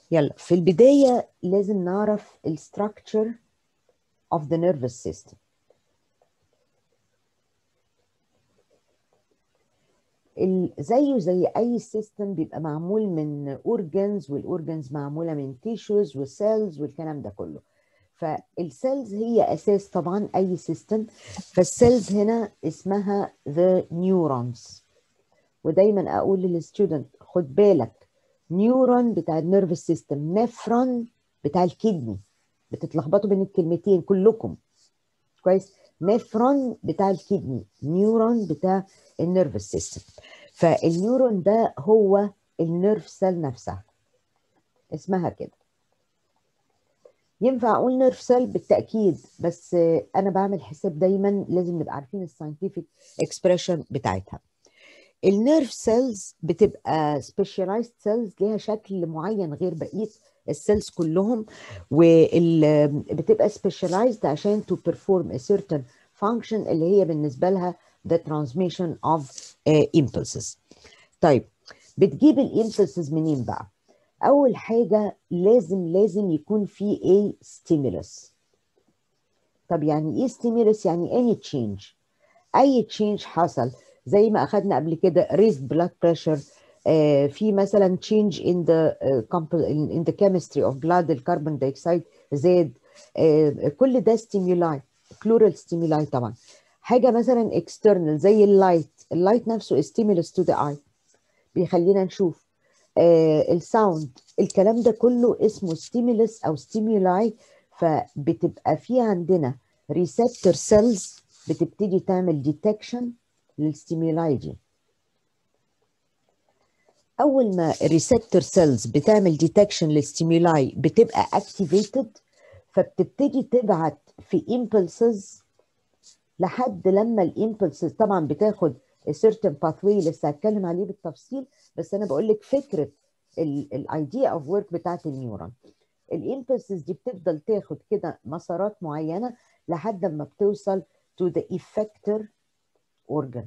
يلا في البداية لازم نعرف ال structure of the nervous system ال- زيه زي اي سيستم بيبقى معمول من اورجنز والاورجنز معموله من تيشوز وسيلز والكلام ده كله فالسيلز هي اساس طبعا اي سيستم فالسيلز هنا اسمها ذا نيورونز ودايما اقول للستودنت خد بالك نيورون بتاع النيرفس سيستم نفرون بتاع الكدني بتتلخبطوا بين الكلمتين كلكم كويس نفرون بتاع الكدني نيورون بتاع النيرفس سيستم فالنيورون ده هو النيرف سيل نفسها اسمها كده ينفع اقول نيرف سيل بالتاكيد بس انا بعمل حساب دايما لازم نبقى عارفين الساينتفك اكسبريشن بتاعتها النيرف سيلز بتبقى سبيشاليزد سيلز ليها شكل معين غير بقيه السيلز كلهم وبتبقى سبيشاليزد عشان تو بيرفورم a certain function اللي هي بالنسبه لها the transmission of uh, impulses طيب بتجيب الامبلسز منين بقى اول حاجه لازم لازم يكون في ايه stimulus طب يعني ايه stimulus يعني any change اي change حصل زي ما اخذنا قبل كده raised blood pressure آه في مثلا change in the uh, in the chemistry of blood الكربون دايوكسيد زاد آه كل ده stimuli plural stimuli طبعا حاجه مثلا external زي اللايت اللايت نفسه stimulus to the eye بيخلينا نشوف آه الساوند الكلام ده كله اسمه stimulus او stimuli فبتبقى في عندنا receptor cells بتبتدي تعمل detection للستيمولاي دي اول ما الريسبتور سيلز بتعمل ديتكشن للستيمولاي بتبقى اكتيفيتد فبتبتدي تبعت في impulses لحد لما الامبلسز طبعا بتاخد certain pathway لسه هتكلم عليه بالتفصيل بس انا بقول لك فكره الايديا اوف ورك بتاعت النيورون الامبلسز دي بتفضل تاخد كده مسارات معينه لحد ما بتوصل to the effector organ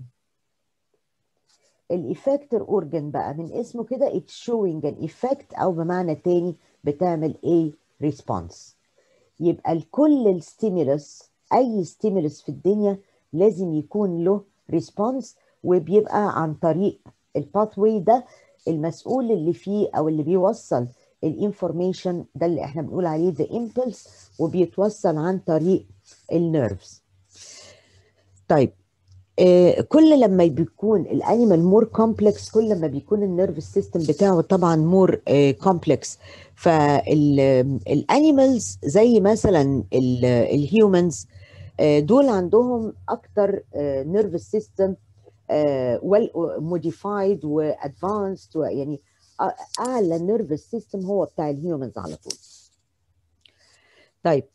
الإفكتور اورجن بقى من اسمه كده it's showing an effect او بمعنى تاني بتعمل ايه response يبقى لكل الستيمولس اي ستيمولس في الدنيا لازم يكون له ريسبونس وبيبقى عن طريق الباثوي ده المسؤول اللي فيه او اللي بيوصل الانفورميشن ده اللي احنا بنقول عليه ذا امبلس وبيتوصل عن طريق النيرفز طيب آه كل لما بيكون الانيمال مور كومبلكس كل لما بيكون النيرفس سيستم بتاعه طبعا مور كومبلكس فالانيمالز زي مثلا الهيومنز دول عندهم اكتر نيرفس سيستم ويل موديفايد وادفانسد يعني اعلى نيرفس سيستم هو بتاع الهيومنز على طول طيب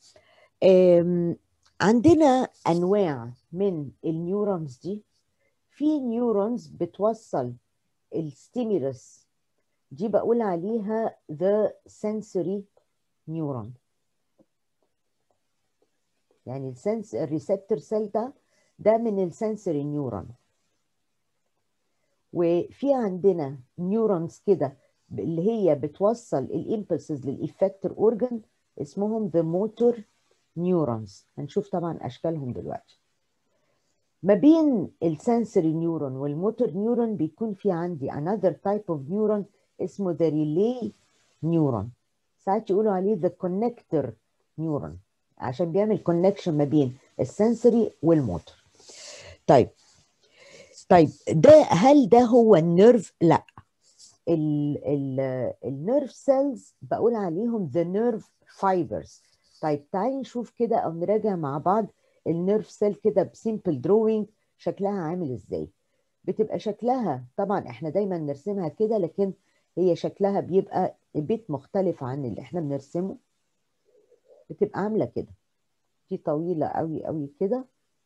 عندنا انواع من النيورونز دي في نيورونز بتوصل الستيمولس دي بقول عليها the sensory neuron يعني السنس الريسبتور سيل ده ده من السنسوري نيورون وفي عندنا نيورونز كده اللي هي بتوصل الامبلسز للإفكتور اورجن اسمهم the motor نيورونز هنشوف طبعا اشكالهم دلوقتي ما بين السنسوري نيورون والموتور نيورون بيكون في عندي another type of neuron اسمه the relay neuron ساعات يقولوا عليه the connector neuron عشان بيعمل connection ما بين السنسوري والموتور طيب طيب ده هل ده هو النيرف لا النيرف سيلز بقول عليهم the nerve fibers طيب تعالي نشوف كده او نراجع مع بعض النيرف سيل كده بسيمبل دروينج شكلها عامل ازاي بتبقى شكلها طبعا احنا دايما نرسمها كده لكن هي شكلها بيبقى بيت مختلف عن اللي احنا بنرسمه بتبقى عامله كده دي طويله قوي قوي كده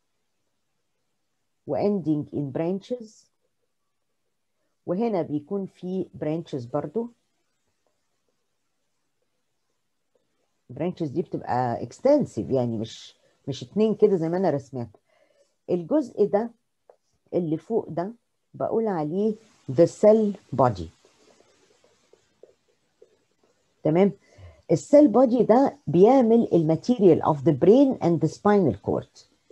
واندنج ان برانشز وهنا بيكون في برانشز برضو البرانشز دي بتبقى اكستنسيف يعني مش مش اتنين كده زي ما انا رسمت الجزء ده اللي فوق ده بقول عليه the cell body تمام السيل بودي ده بيعمل الماتيريال اوف ذا برين اند ذا سباينال كورد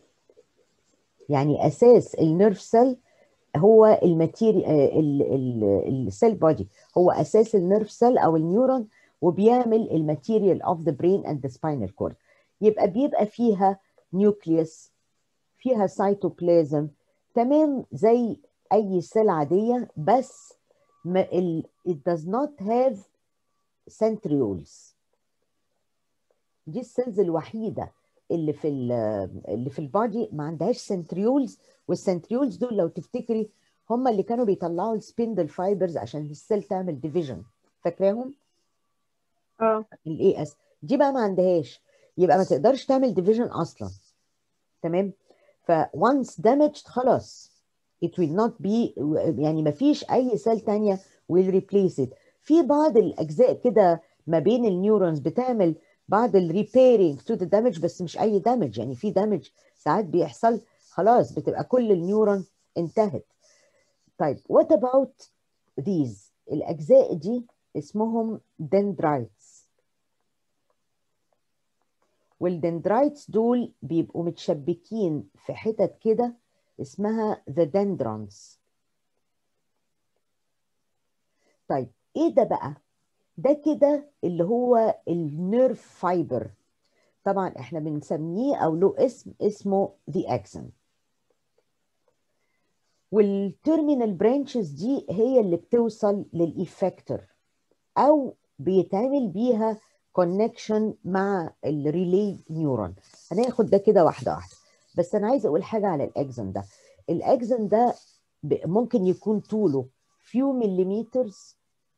يعني اساس النيرف سيل هو الماتيريال السيل بودي هو اساس النيرف سيل او النيورون وبيعمل الماتيريال اوف ذا برين اند ذا سباينال كورد يبقى بيبقى فيها نيوكليوس فيها سيتوبلازم تمام زي اي سيل عاديه بس ما ال it does not have centrioles دي السيلز الوحيده اللي في اللي في البادي ما عندهاش سنتريولز والسنتريولز دول لو تفتكري هم اللي كانوا بيطلعوا السبندل فايبرز عشان السيل تعمل ديفيجن فاكراهم؟ اه الاي اس دي بقى ما عندهاش يبقى ما تقدرش تعمل ديفيجن اصلا تمام ف once damaged خلاص it will not be يعني ما فيش اي سيل تانية will replace it في بعض الاجزاء كده ما بين النيورونز بتعمل بعض الريبيرنج تو ذا دامج بس مش اي دامج يعني في دامج ساعات بيحصل خلاص بتبقى كل النيورون انتهت طيب what about these الاجزاء دي اسمهم dendrites والدندرايتس دول بيبقوا متشبكين في حتت كده اسمها the dendrons طيب ايه ده بقى ده كده اللي هو النيرف فايبر طبعا احنا بنسميه او له اسم اسمه the axon والتيرمينال برانشز دي هي اللي بتوصل للإفكتور او بيتعمل بيها كونكشن مع الريلي نيورون هناخد ده كده واحده واحده بس انا عايزه اقول حاجه على الاكزن ده الاكزن ده ممكن يكون طوله few millimeters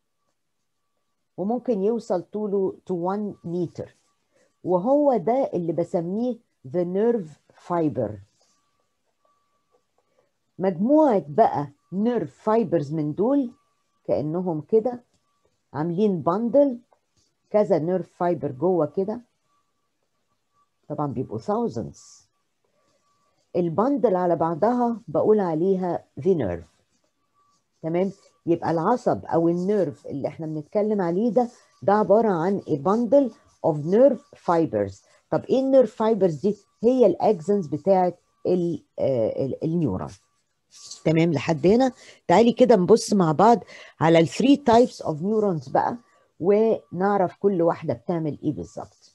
وممكن يوصل طوله to 1 متر وهو ده اللي بسميه the nerve fiber مجموعة بقى nerve fibers من دول كأنهم كده عاملين بندل كذا نيرف فايبر جوه كده طبعا بيبقوا thousands البندل على بعضها بقول عليها the nerve تمام يبقى العصب او النيرف اللي احنا بنتكلم عليه ده ده عباره عن a bundle of nerve fibers طب ايه النيرف فايبرز دي هي الاكسنز بتاعه النيورون تمام لحد هنا تعالي كده نبص مع بعض على الثري تايبس اوف نيورونز بقى ونعرف كل واحده بتعمل ايه بالظبط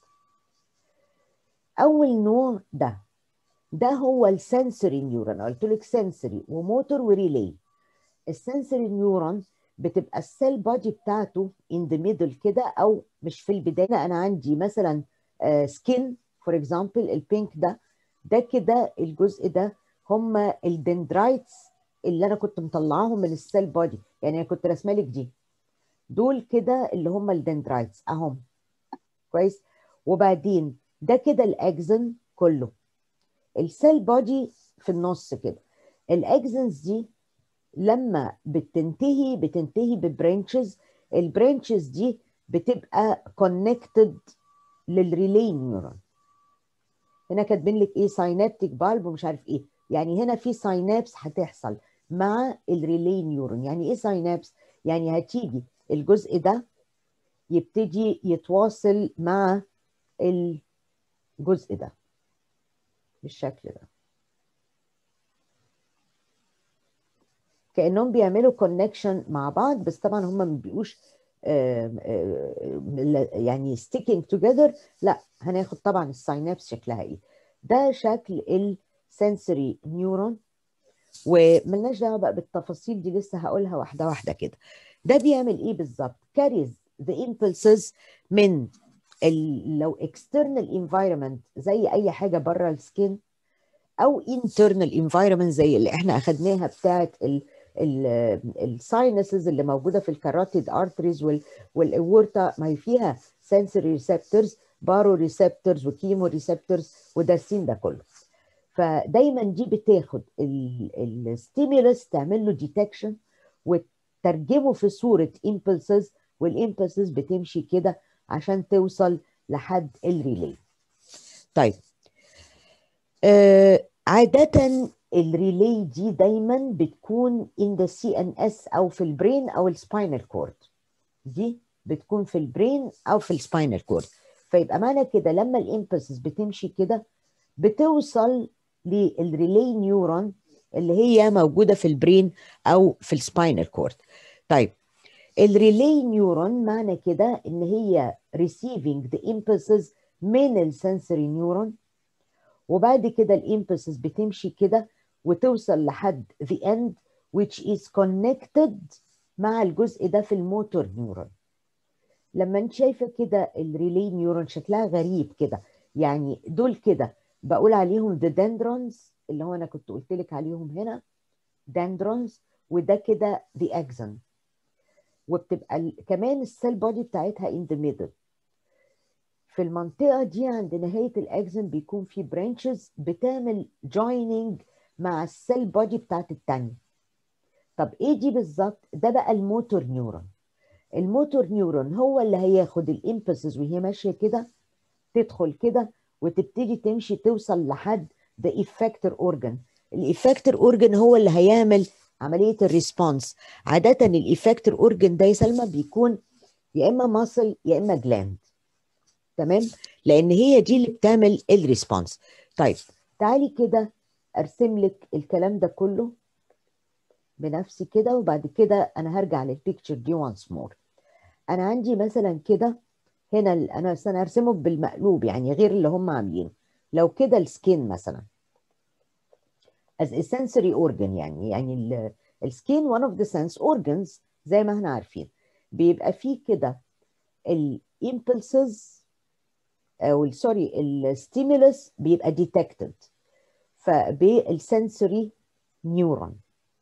اول نوع ده ده هو السنسوري نيورون قلت لك سنسوري وموتور وريلي السنسوري نيورون بتبقى السيل بادي بتاعته ان ذا ميدل كده او مش في البدايه انا عندي مثلا سكين فور اكزامبل البينك ده ده كده الجزء ده هم الدندرايتس اللي انا كنت مطلعاهم من السيل بادي يعني انا كنت رسمه لك دي دول كده اللي هم الدندرايتس اهم كويس وبعدين ده كده الاكزن كله السيل بادي في النص كده الاكزنز دي لما بتنتهي بتنتهي ببرانشز البرانشز دي بتبقى كونكتد للريلي نيورون هنا كاتبين لك ايه ساينابتيك بالب ومش عارف ايه يعني هنا في ساينابس هتحصل مع الريلي نيورون يعني ايه ساينابس يعني هتيجي الجزء ده يبتدي يتواصل مع الجزء ده بالشكل ده كانهم بيعملوا كونكشن مع بعض بس طبعا هم ما بيبقوش يعني sticking together لا هناخد طبعا الساينابس شكلها ايه ده شكل السنسوري نيورون وملناش دعوه بقى بالتفاصيل دي لسه هقولها واحده واحده كده ده بيعمل ايه بالظبط carries the impulses من ال لو external environment زي اي حاجه بره السكين او internal environment زي اللي احنا اخدناها بتاعه الساينسز اللي موجوده في الكاروتيد ارتريز والاورتا ما هي فيها سنسوري ريسبتورز بارو ريسبتورز وكيمو ريسبتورز ودارسين ده كله فدايما دي بتاخد الستيمولس تعمل له ديتكشن وترجمه في صوره امبلسز والامبلسز بتمشي كده عشان توصل لحد الريلي طيب آه عاده الريلي دي دايما بتكون in the CNS او في البرين او السباينال كورد دي بتكون في البرين او في السباينال كورد فيبقى معنى كده لما الامبلسز بتمشي كده بتوصل للريلي نيورون اللي هي موجوده في البرين او في السباينال كورد طيب الريلي نيورون معنى كده ان هي receiving the impulses من السنسوري نيورون وبعد كده الامبلسز بتمشي كده وتوصل لحد the end which is connected مع الجزء ده في الموتور نيورون لما انت شايفه كده الريلي نيورون شكلها غريب كده يعني دول كده بقول عليهم the dendrons اللي هو انا كنت قلت لك عليهم هنا dendrons وده كده the axon وبتبقى ال- كمان السيل بودي بتاعتها in the middle في المنطقة دي عند نهاية الأكزن بيكون في برانشز بتعمل joining مع السيل بودي بتاعت التانية طب ايه دي بالظبط ده بقى الموتور نيورون الموتور نيورون هو اللي هياخد الامبلسز وهي ماشية كده تدخل كده وتبتدي تمشي توصل لحد the effector organ الeffector organ هو اللي هيعمل عملية الريسبونس عادة الeffector organ ده يا سلمى بيكون يا إما ماسل يا إما جلاند تمام لأن هي دي اللي بتعمل الريسبونس طيب تعالي كده أرسم لك الكلام ده كله بنفسي كده وبعد كده أنا هرجع للبيكتشر دي once more أنا عندي مثلا كده هنا ال- أنا بس أنا هرسمه بالمقلوب يعني غير اللي هم عاملينه لو كده السكين مثلا as a sensory organ يعني يعني ال- السكين one of the sense organs زي ما احنا عارفين بيبقى فيه كده الامبلسز او سوري الستيمولس بيبقى detected فبالسنسوري نيورون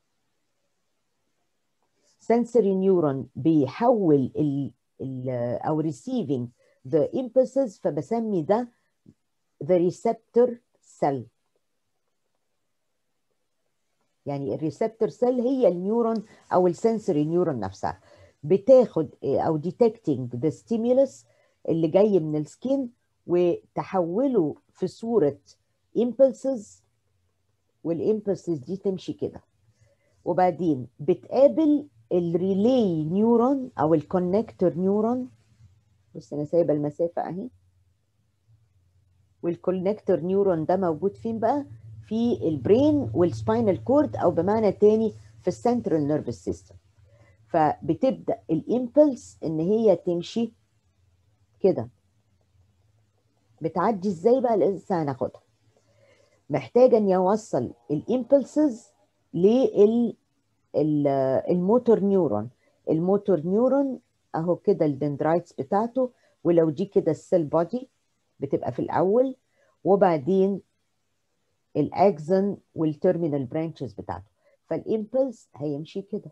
sensory neuron بيحول ال ال او receiving the impulses فبسمي ده the receptor cell يعني الريسبتور سيل هي النيورون او السنسوري نيورون نفسها بتاخد او detecting the stimulus اللي جاي من السكين وتحوله في صورة impulses والimpulses دي تمشي كده وبعدين بتقابل الريلي نيورون او الكونكتور نيورون بص انا سايبه المسافه اهي والكونكتور نيورون ده موجود فين بقى في البرين والسباينال كورد او بمعنى تاني في السنترال نيرفس سيستم فبتبدا الامبلس ان هي تمشي كده بتعدي ازاي بقى لسه هناخدها محتاجه اني اوصل الامبلسز لل الموتور نيورون الموتور نيورون اهو كده الدندرايتس بتاعته ولو دي كده السيل بودي بتبقى في الاول وبعدين الاكزن والتيرمينال برانشز بتاعته فالامبلس هيمشي كده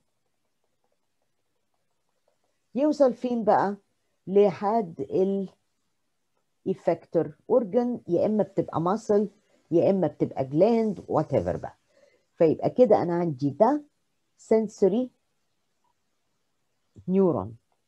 يوصل فين بقى لحد الافكتور اورجن يا اما بتبقى ماسل يا اما بتبقى جلاند وات ايفر بقى فيبقى كده انا عندي ده sensory neuron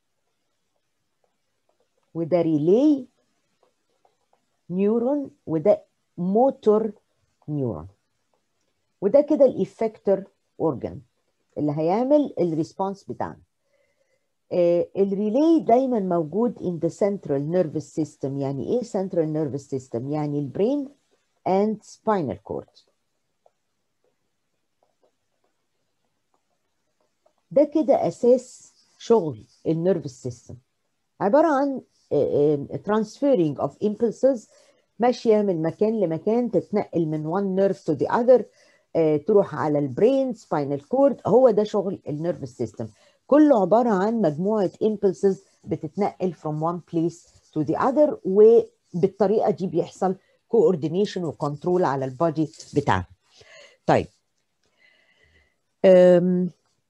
وده ريلي نيورون وده موتور نيورون وده كده الافكتور اورجان اللي هيعمل الريسبونس بتاعنا آه الريلي دايما موجود in the central nervous system يعني ايه central nervous system يعني البرين and spinal cord ده كده اساس شغل النيرفس سيستم عباره عن transferring of impulses ماشيه من مكان لمكان تتنقل من one nerve to the other تروح على البرين سباينال كورد هو ده شغل النيرفس سيستم كله عباره عن مجموعه impulses بتتنقل from one place to the other وبالطريقه دي بيحصل coordination وكنترول على البادي بتاعنا طيب أم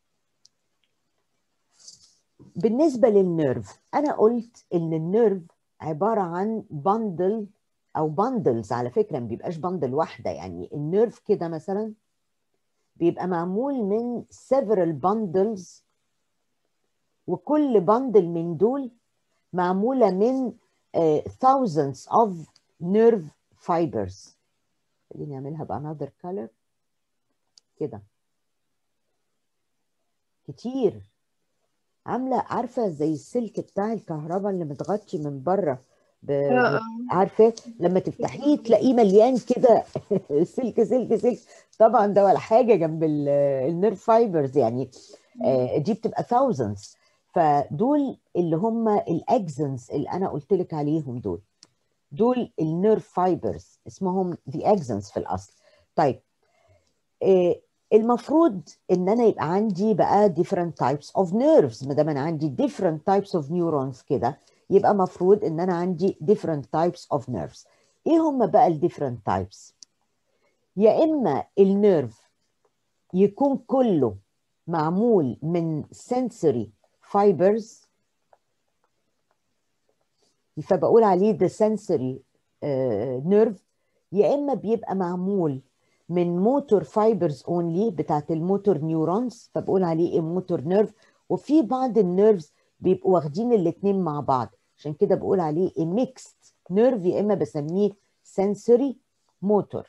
بالنسبه للنيرف انا قلت ان النيرف عباره عن بندل او بندلز على فكره ما بيبقاش بندل واحده يعني النيرف كده مثلا بيبقى معمول من several bundles وكل بندل من دول معموله من uh, thousands of nerve fibers خليني اعملها بانذر color كده كتير عامله عارفه زي السلك بتاع الكهرباء اللي متغطي من بره ب... اه عارفه لما تفتحيه تلاقيه مليان كده سلك سلك سلك طبعا ده ولا حاجه جنب ال- النيرف فايبرز يعني آه، دي بتبقى thousands فدول اللي هم الاكزنز اللي انا قلت لك عليهم دول دول النيرف فايبرز اسمهم the axons في الاصل طيب آه، المفروض ان انا يبقى عندي بقى different types of nerves ما دام انا عندي different types of neurons كده يبقى مفروض ان انا عندي different types of nerves ايه هم بقى ال different types يا اما النيرف يكون كله معمول من sensory fibers فبقول عليه the sensory uh, nerve يا اما بيبقى معمول من موتور فايبرز اونلي بتاعت الموتور نيورونز فبقول عليه ايه موتور نيرف وفي بعض النيرفز بيبقوا واخدين الاثنين مع بعض عشان كده بقول عليه ايه ميكست نيرف يا اما بسميه sensory موتور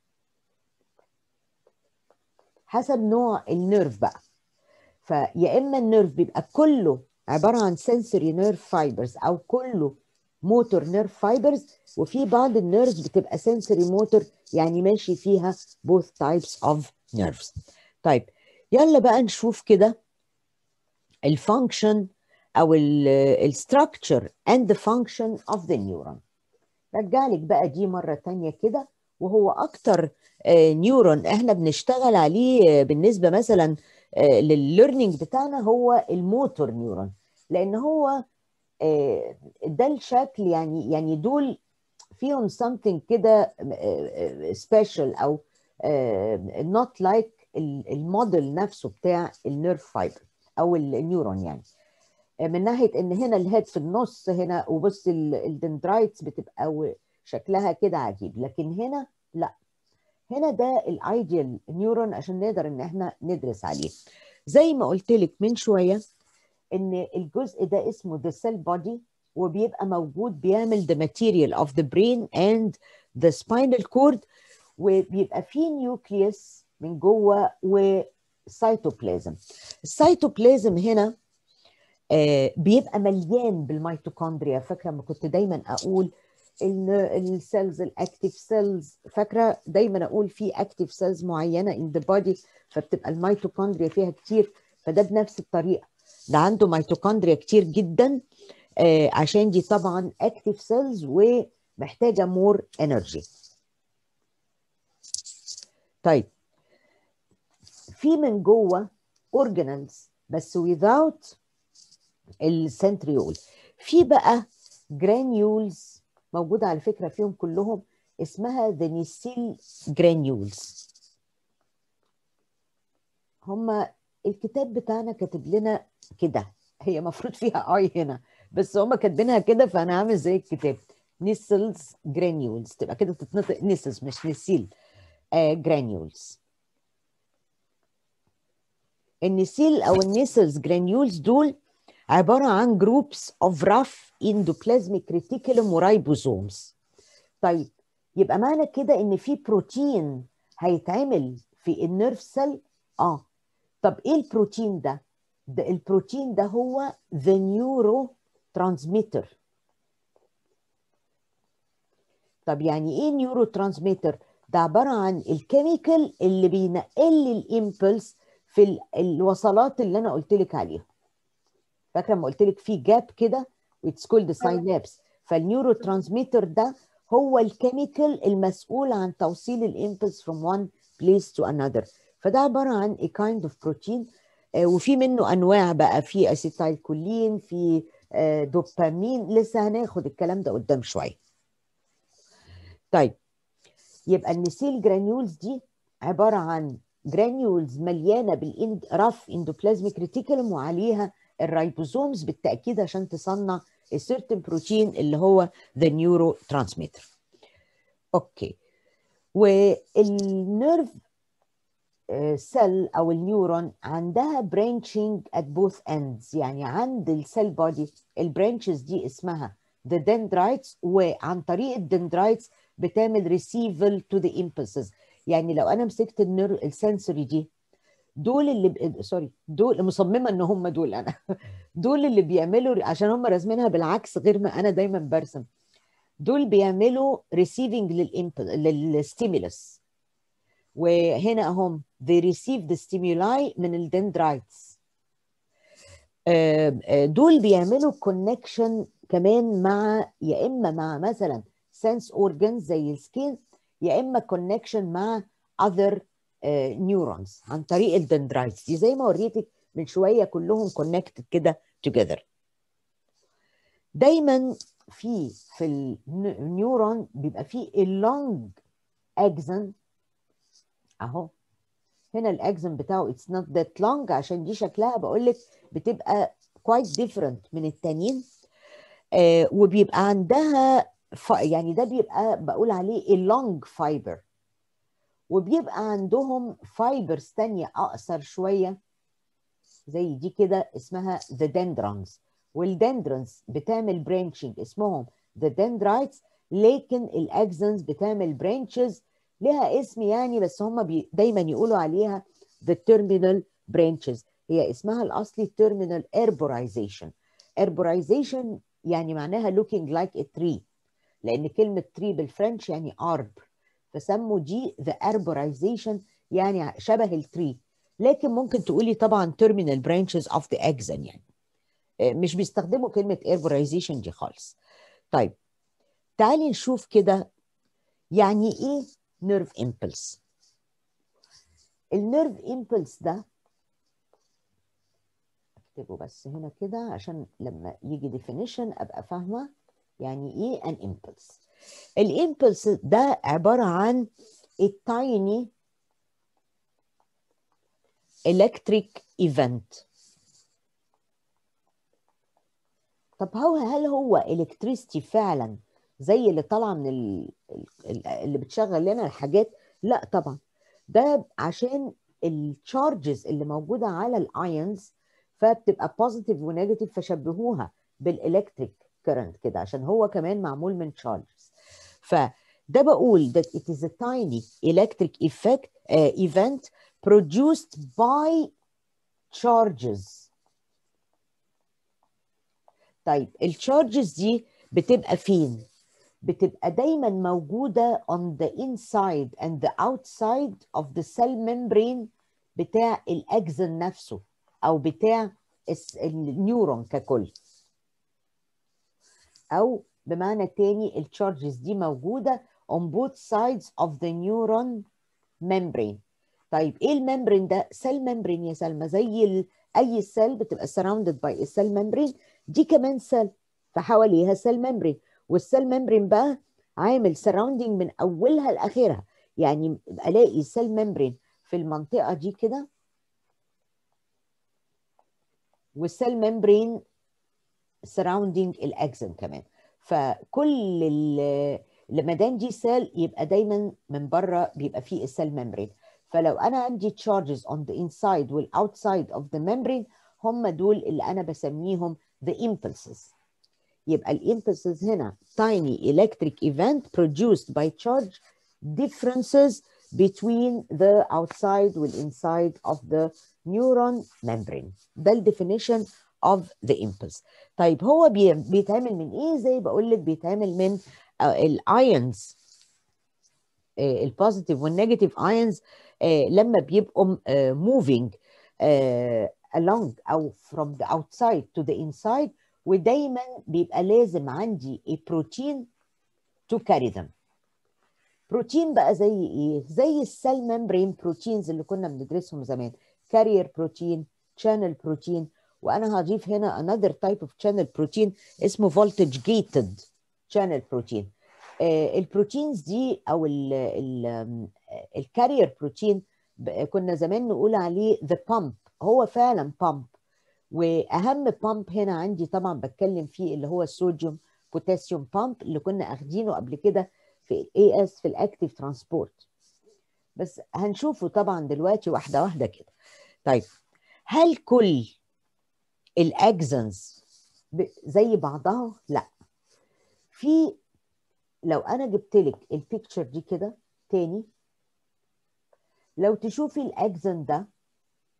حسب نوع النيرف بقى فيا اما النيرف بيبقى كله عباره عن sensory nerve fibers او كله موتور نيرف فايبرز وفي بعض النيرفز بتبقى sensory موتور يعني ماشي فيها both types of nerves طيب يلا بقى نشوف كده الفانكشن او الستراكشر and the function of the neuron رجع لك بقى دي مرة تانية كده وهو أكتر نيورون احنا بنشتغل عليه آه، بالنسبة مثلا للليرنينج بتاعنا هو الموتور نيورون لأن هو آه، ده الشكل يعني يعني دول فيهم something كده سبيشال أو آه، not like ال- الموديل نفسه بتاع النيرف فايبر أو النيورون يعني من ناحيه ان هنا الهيد في النص هنا وبص ال- الدندرايتس بتبقى و- شكلها كده عجيب لكن هنا لا هنا ده الايديال نيورون عشان نقدر ان احنا ندرس عليه زي ما قلت لك من شويه ان الجزء ده اسمه the cell body وبيبقى موجود بيعمل the material of the brain and the spinal cord وبيبقى فيه نيوكليوس من جوه وسيتوبلازم السيتوبلازم هنا آه، بيبقى مليان بالميتوكوندريا فاكره لما كنت دايما اقول ان السيلز الاكتيف سيلز فاكره دايما اقول في اكتيف سيلز معينه ان ذا بودي فبتبقى الميتوكوندريا فيها كتير فده بنفس الطريقه ده عنده ميتوكوندريا كتير جدا آه، عشان دي طبعا اكتيف سيلز ومحتاجه مور انرجي طيب في من جوه اورجانلز بس without السنتريول في بقى جرانيولز موجوده على فكره فيهم كلهم اسمها ذا نيسيل جرانيولز هما الكتاب بتاعنا كاتب لنا كده هي المفروض فيها اي هنا بس هما كاتبينها كده فانا عامل زي الكتاب نيسلز جرانيولز تبقى كده تتنطق نيسلز مش نيسيل آه جرانيولز النسيل او النيسلز جرانيولز دول عباره عن جروبس اوف رف اندوبلازميك ريتيكولوم ورايبوزومز طيب يبقى معنى كده ان في بروتين هيتعمل في النيرف سيل اه طب ايه البروتين ده ده البروتين ده هو ذا نيورو ترانسميتر طب يعني ايه نيورو ترانسميتر ده عباره عن الكيميكال اللي بينقل لي الامبلس في ال- الوصلات اللي انا قلت لك عليها فاكره لما قلت لك في جاب كده اتس كولد ساينابس فالنيورو ترانسميتر ده هو الكيميكال المسؤول عن توصيل الامبلس from one place to another فده عباره عن a kind of protein آه، وفي منه انواع بقى في اسيتايل كولين في آه، دوبامين لسه هناخد الكلام ده قدام شويه طيب يبقى النسيل جرانيولز دي عباره عن جرانيولز مليانه بالرف اندوبلازميك ريتيكولوم وعليها الرايبوزومز بالتاكيد عشان تصنع السيرتن بروتين اللي هو ذا نيورو ترانسميتر اوكي والنيرف سيل او النيورون عندها برانشنج ات بوث اندز يعني عند السيل بودي البرانشز دي اسمها the dendrites وعن طريق الدندرايتس بتعمل ريسيفل تو ذا impulses يعني لو انا مسكت النير السنسوري دي دول اللي ب... سوري دول مصممه ان هم دول انا دول اللي بيعملوا عشان هم راسمينها بالعكس غير ما انا دايما برسم دول بيعملوا receiving للستيمولس وهنا هم they receive the stimuli من الدندرايتس دول بيعملوا connection كمان مع يا اما مع مثلا sense organs زي السكين يا اما connection مع other نيورونز عن طريق الدندرايتس دي زي ما وريتك من شويه كلهم connected كده together دايما في في النيورون بيبقى في اللونج اكزن اهو هنا الاكزن بتاعه اتس نوت ذات لونج عشان دي شكلها بقول لك بتبقى كويس ديفرنت من التانيين آه وبيبقى عندها ف... يعني ده بيبقى بقول عليه اللونج فايبر وبيبقى عندهم فايبرز تانية أقصر شوية زي دي كده اسمها the dendrons والدندرونز بتعمل برانشنج اسمهم the dendrites لكن الاكزنز بتعمل برانشز لها اسم يعني بس هم بي دايما يقولوا عليها the terminal branches هي اسمها الاصلي terminal herborization herborization يعني معناها looking like a tree لان كلمه tree بالفرنش يعني arb فسموا دي the herborization يعني شبه التري لكن ممكن تقولي طبعا terminal branches of the axon يعني مش بيستخدموا كلمة herborization دي خالص طيب تعالي نشوف كده يعني ايه nerve impulse النيرف impulse ده اكتبه بس هنا كده عشان لما يجي definition ابقى فاهمة يعني ايه an impulse الامبلس ده عبارة عن التايني electric event طب هو هل هو الكتريستي فعلا زي اللي طالعه من ال... اللي بتشغل لنا الحاجات لا طبعا ده عشان التشارجز اللي موجوده على الايونز فبتبقى بوزيتيف ونيجاتيف فشبهوها بالالكتريك كرنت كده عشان هو كمان معمول من تشارجز فده بقول that it is a tiny electric effect uh, event produced by charges طيب التشارجز دي بتبقى فين؟ بتبقى دايما موجودة on the inside and the outside of the cell membrane بتاع الأكزن نفسه أو بتاع النيورون ككل أو بمعنى تاني التشارجز دي موجودة on both sides of the neuron membrane طيب ايه الممبرين ده؟ سيل ممبرين يا سلمى زي ال... اي سيل بتبقى surrounded by السيل ممبرين دي كمان سيل فحواليها سيل ممبرين والسيل ممبرين بقى عامل سراوندينج من اولها لاخرها يعني الاقي سيل ممبرين في المنطقه دي كده والسيل ممبرين سراوندينج الاكزن كمان فكل لما دام دي سيل يبقى دايما من بره بيبقى فيه السيل ممبرين فلو انا عندي charges on the inside والاوتسايد of the membrane هم دول اللي انا بسميهم the impulses يبقى الامبulses هنا tiny electric event produced by charge differences between the outside والinside of the neuron membrane ده الديفينيشن of the impulse طيب هو بيتعمل من ايه زي بقول لك بيتعمل من الايونز البوزيتيف والنيجاتيف ايونز لما بيبقوا moving along او from the outside to the inside ودايما بيبقى لازم عندي a protein to carry them بروتين بقى زي ايه زي السيل ممبرين بروتينز اللي كنا بندرسهم زمان كارير بروتين channel بروتين وانا هضيف هنا another type of channel protein اسمه voltage gated channel protein آه البروتينز دي او الكارير بروتين كنا زمان نقول عليه the pump هو فعلا بامب واهم بامب هنا عندي طبعا بتكلم فيه اللي هو الصوديوم بوتاسيوم بامب اللي كنا اخدينه قبل كده في الاي اس في الاكتيف ترانسبورت بس هنشوفه طبعا دلوقتي واحده واحده كده طيب هل كل الاكزنز زي بعضها لا في لو انا جبت لك البيكتشر دي كده تاني لو تشوفي الاكزن ده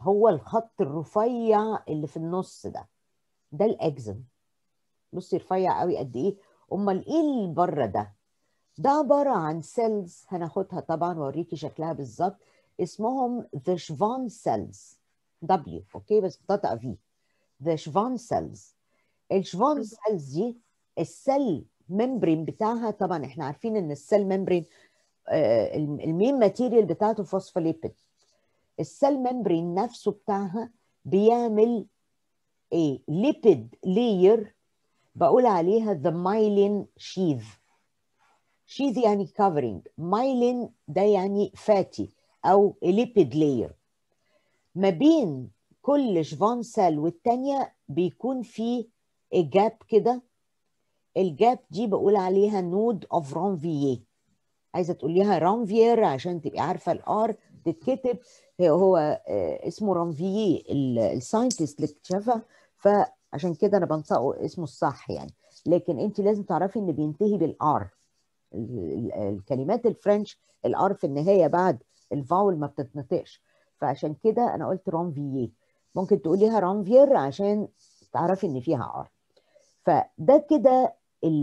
هو الخط الرفيع اللي في النص ده ده الاكزن بصي رفيع قوي قد ايه امال ايه اللي بره ده ده عباره عن سيلز هناخدها طبعا واوريكي شكلها بالظبط اسمهم the Schwann cells W اوكي بس بتنطق في the Schwann cells الشفان سيلز دي السيل ممبرين بتاعها طبعا احنا عارفين ان السيل ممبرين آه المين ماتيريال بتاعته فوسفوليبيد السيل ممبرين نفسه بتاعها بيعمل ايه ليبيد لاير بقول عليها the myelin sheath sheath يعني covering myelin ده يعني فاتي او ليبيد لاير ما بين كل شفان سيل والتانية بيكون في جاب كده الجاب دي بقول عليها نود اوف رانفييه عايزه تقوليها رانفير عشان تبقي عارفه الار تتكتب هو اسمه رانفييه الساينتست اللي اكتشفها فعشان كده انا بنطقه اسمه الصح يعني لكن انت لازم تعرفي ان بينتهي بالار الكلمات الفرنش الار في النهايه بعد الفاول ما بتتنطقش فعشان كده انا قلت رانفييه ممكن تقوليها رانفير عشان تعرفي ان فيها ار فده كده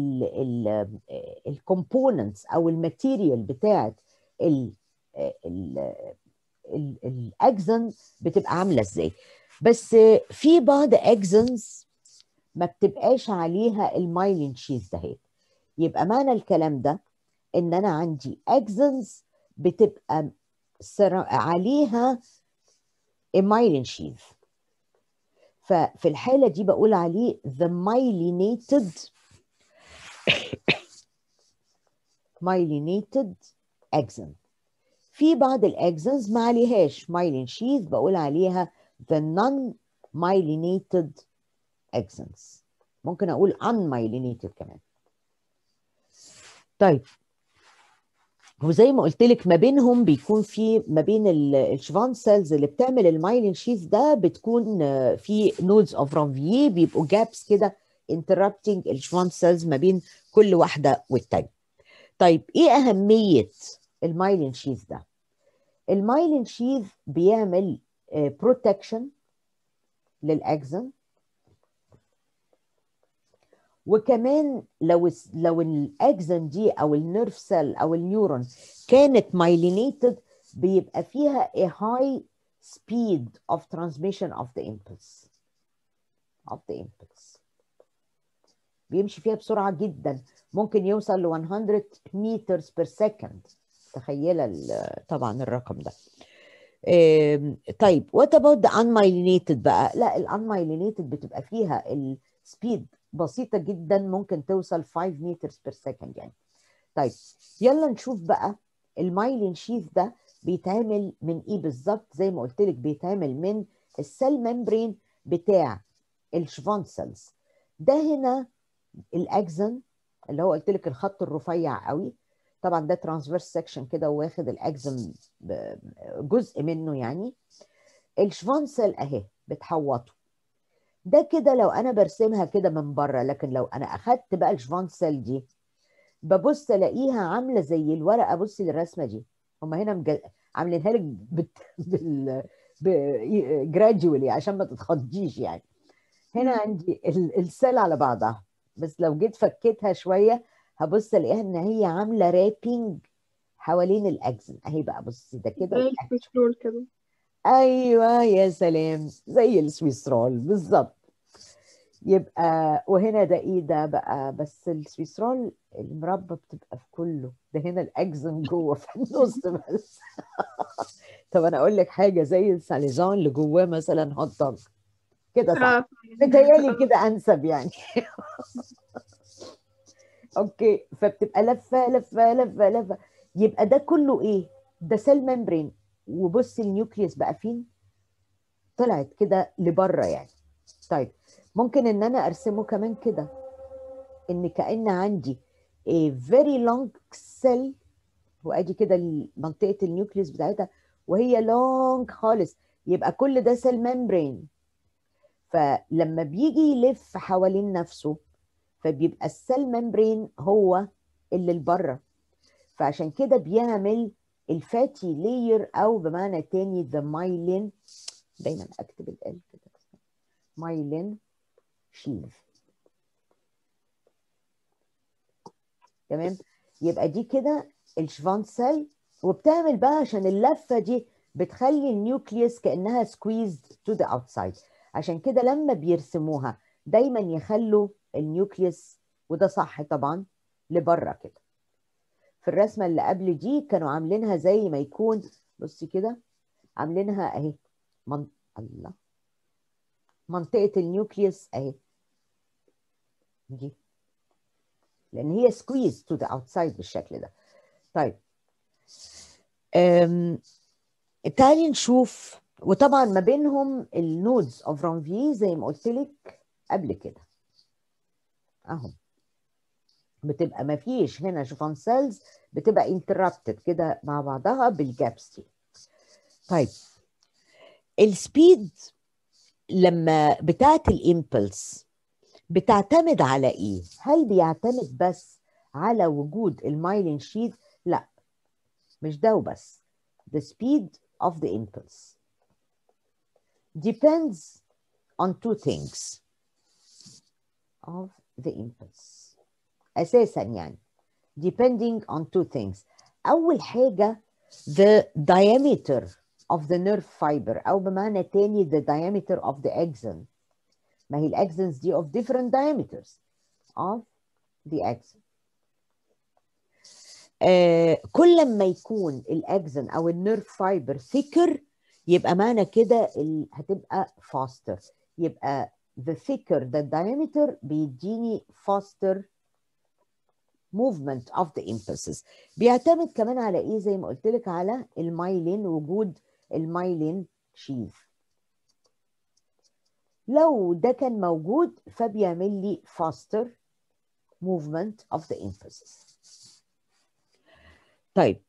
الكومبوننتس او الماتيريال بتاعت الاكزن بتبقى عامله ازاي بس في بعض اكزنز ما بتبقاش عليها المايلين شيز دهيت يبقى معنى الكلام ده ان انا عندي اكزنز بتبقى عليها مايلين شيز ففي الحالة دي بقول عليه the myelinated myelinated axon في بعض الاكزنز ما عليهاش myelin sheath بقول عليها the non myelinated axons ممكن اقول unmyelinated كمان طيب وزي ما قلت لك ما بينهم بيكون في ما بين الشفان سيلز اللي بتعمل المايلين شيث ده بتكون في نودز اوف رانفييه بيبقوا جابس كده انتربتنج الشفان سيلز ما بين كل واحده والتانيه. طيب ايه اهميه المايلين شيث ده؟ المايلين شيث بيعمل بروتكشن للاكزن وكمان لو لو الاكزن دي او النيرف سيل او النيورون كانت مايلينيتد بيبقى فيها a high speed of transmission of the impulse of the impulse بيمشي فيها بسرعة جدا ممكن يوصل ل 100 meters per second تخيلة طبعا الرقم ده طيب what about the unmyelinated بقى لا الانمايلينيتد بتبقى فيها السبيد بسيطة جدا ممكن توصل 5 meters per second يعني طيب يلا نشوف بقى المايلين شيث ده بيتعمل من ايه بالظبط زي ما قلت لك بيتعمل من السيل ممبرين بتاع الشفان سيلز ده هنا الاكزن اللي هو قلت لك الخط الرفيع قوي طبعا ده ترانسفيرس سكشن كده واخد الاكزن جزء منه يعني الشفان سيل اهي بتحوطه ده كده لو انا برسمها كده من بره لكن لو انا اخدت بقى الشفان سيل دي ببص الاقيها عامله زي الورقه بصي للرسمه دي هم هنا مج... عاملينها لك بت... بال جراديولي عشان ما تتخضيش يعني هنا عندي ال... السيل على بعضها بس لو جيت فكيتها شويه هبص الاقيها ان هي عامله رابينج حوالين الاكزن اهي بقى بصي ده كده زي السويس رول كده ايوه يا سلام زي السويس رول بالظبط يبقى وهنا ده ايه ده بقى بس السويس رول المربى بتبقى في كله ده هنا الاكزن جوه في النص بس طب انا اقول لك حاجه زي الساليزون اللي جواه مثلا هوت دوج كده صح اه متهيألي كده انسب يعني اوكي فبتبقى لفه لفه لفه لفه يبقى ده كله ايه ده سيل ممبرين وبص النيوكليوس بقى فين طلعت كده لبره يعني طيب ممكن ان انا ارسمه كمان كده ان كان عندي a very long cell وادي كده منطقه النيوكليوس بتاعتها وهي لونج خالص يبقى كل ده سيل ممبرين فلما بيجي يلف حوالين نفسه فبيبقى السيل ممبرين هو اللي لبره فعشان كده بيعمل الفاتي لاير او بمعنى تاني ذا مايلين دايما اكتب ال كده مايلين شيف تمام يبقى دي كده الشفان سيل وبتعمل بقى عشان اللفه دي بتخلي النيوكليوس كانها سكويزد تو ذا اوتسايد عشان كده لما بيرسموها دايما يخلوا النيوكليوس وده صح طبعا لبره كده في الرسمه اللي قبل دي كانوا عاملينها زي ما يكون بصي كده عاملينها اهي من... الله منطقه النيوكليوس اهي دي لان هي سكويز تو ذا اوتسايد بالشكل ده طيب أم... تعالي نشوف وطبعا ما بينهم النودز اوف رانفي زي ما قلت لك قبل كده اهو بتبقى ما فيش هنا شوفان سيلز بتبقى انتربتد كده مع بعضها بالجابس دي طيب السبيد لما بتاعت الامبلس بتعتمد على ايه هل بيعتمد بس على وجود المايلين شيت لا مش ده وبس the speed of the impulse depends on two things of the impulse اساسا يعني depending on two things اول حاجه the diameter of the nerve fiber او بمعنى تاني the diameter of the axon ما هي الاكسنز دي of different diameters of the axon آه كل ما يكون الاكسن او النيرف فايبر thicker يبقى معنى كده هتبقى faster يبقى the thicker the diameter بيديني faster movement of the impulses بيعتمد كمان على ايه زي ما قلت لك على المايلين وجود المايلين شيف لو ده كان موجود فبيعمل لي faster movement of the impulses طيب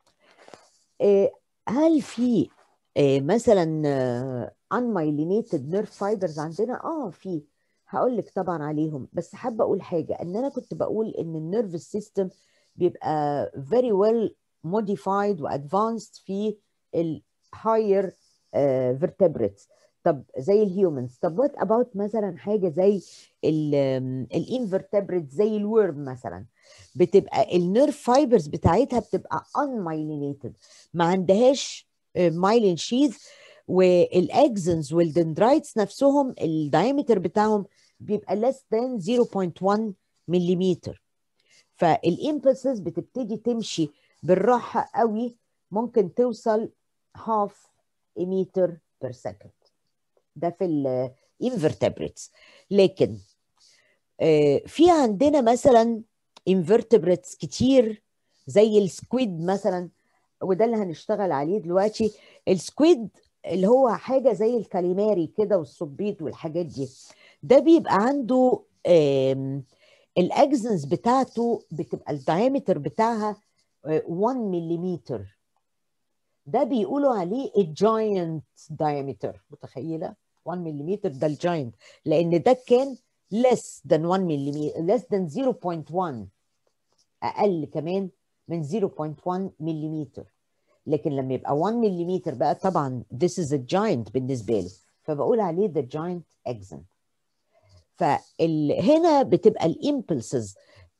هل في مثلا unmyelinated nerve fibers عندنا اه في هقول لك طبعا عليهم بس حابه اقول حاجه ان انا كنت بقول ان النيرف سيستم بيبقى very well modified وادفانسد في الهاير vertebrates طب زي الهيومنز طب وات اباوت مثلا حاجه زي الانفرتبريت زي الورم مثلا بتبقى النيرف فايبرز بتاعتها بتبقى unmyelinated ما عندهاش مايلين شيث والاكزنز والدندرايتس نفسهم الدايمتر بتاعهم بيبقى less than 0.1 ملم فالامبلسز بتبتدي تمشي بالراحه قوي ممكن توصل half a meter per second ده في الانفرتبريتس لكن في عندنا مثلا انفرتبريتس كتير زي السكويد مثلا وده اللي هنشتغل عليه دلوقتي السكويد اللي هو حاجه زي الكاليماري كده والصبيط والحاجات دي ده بيبقى عنده الاكزنز بتاعته بتبقى الدايمتر بتاعها 1 ملم ده بيقولوا عليه الجاينت دايمتر متخيله 1 ملم ده الجاينت لان ده كان less than 1 ملم less than 0.1 اقل كمان من 0.1 ملم لكن لما يبقى 1 ملم بقى طبعا this is a giant بالنسبه لي فبقول عليه the giant axon فهنا بتبقى الامبلسز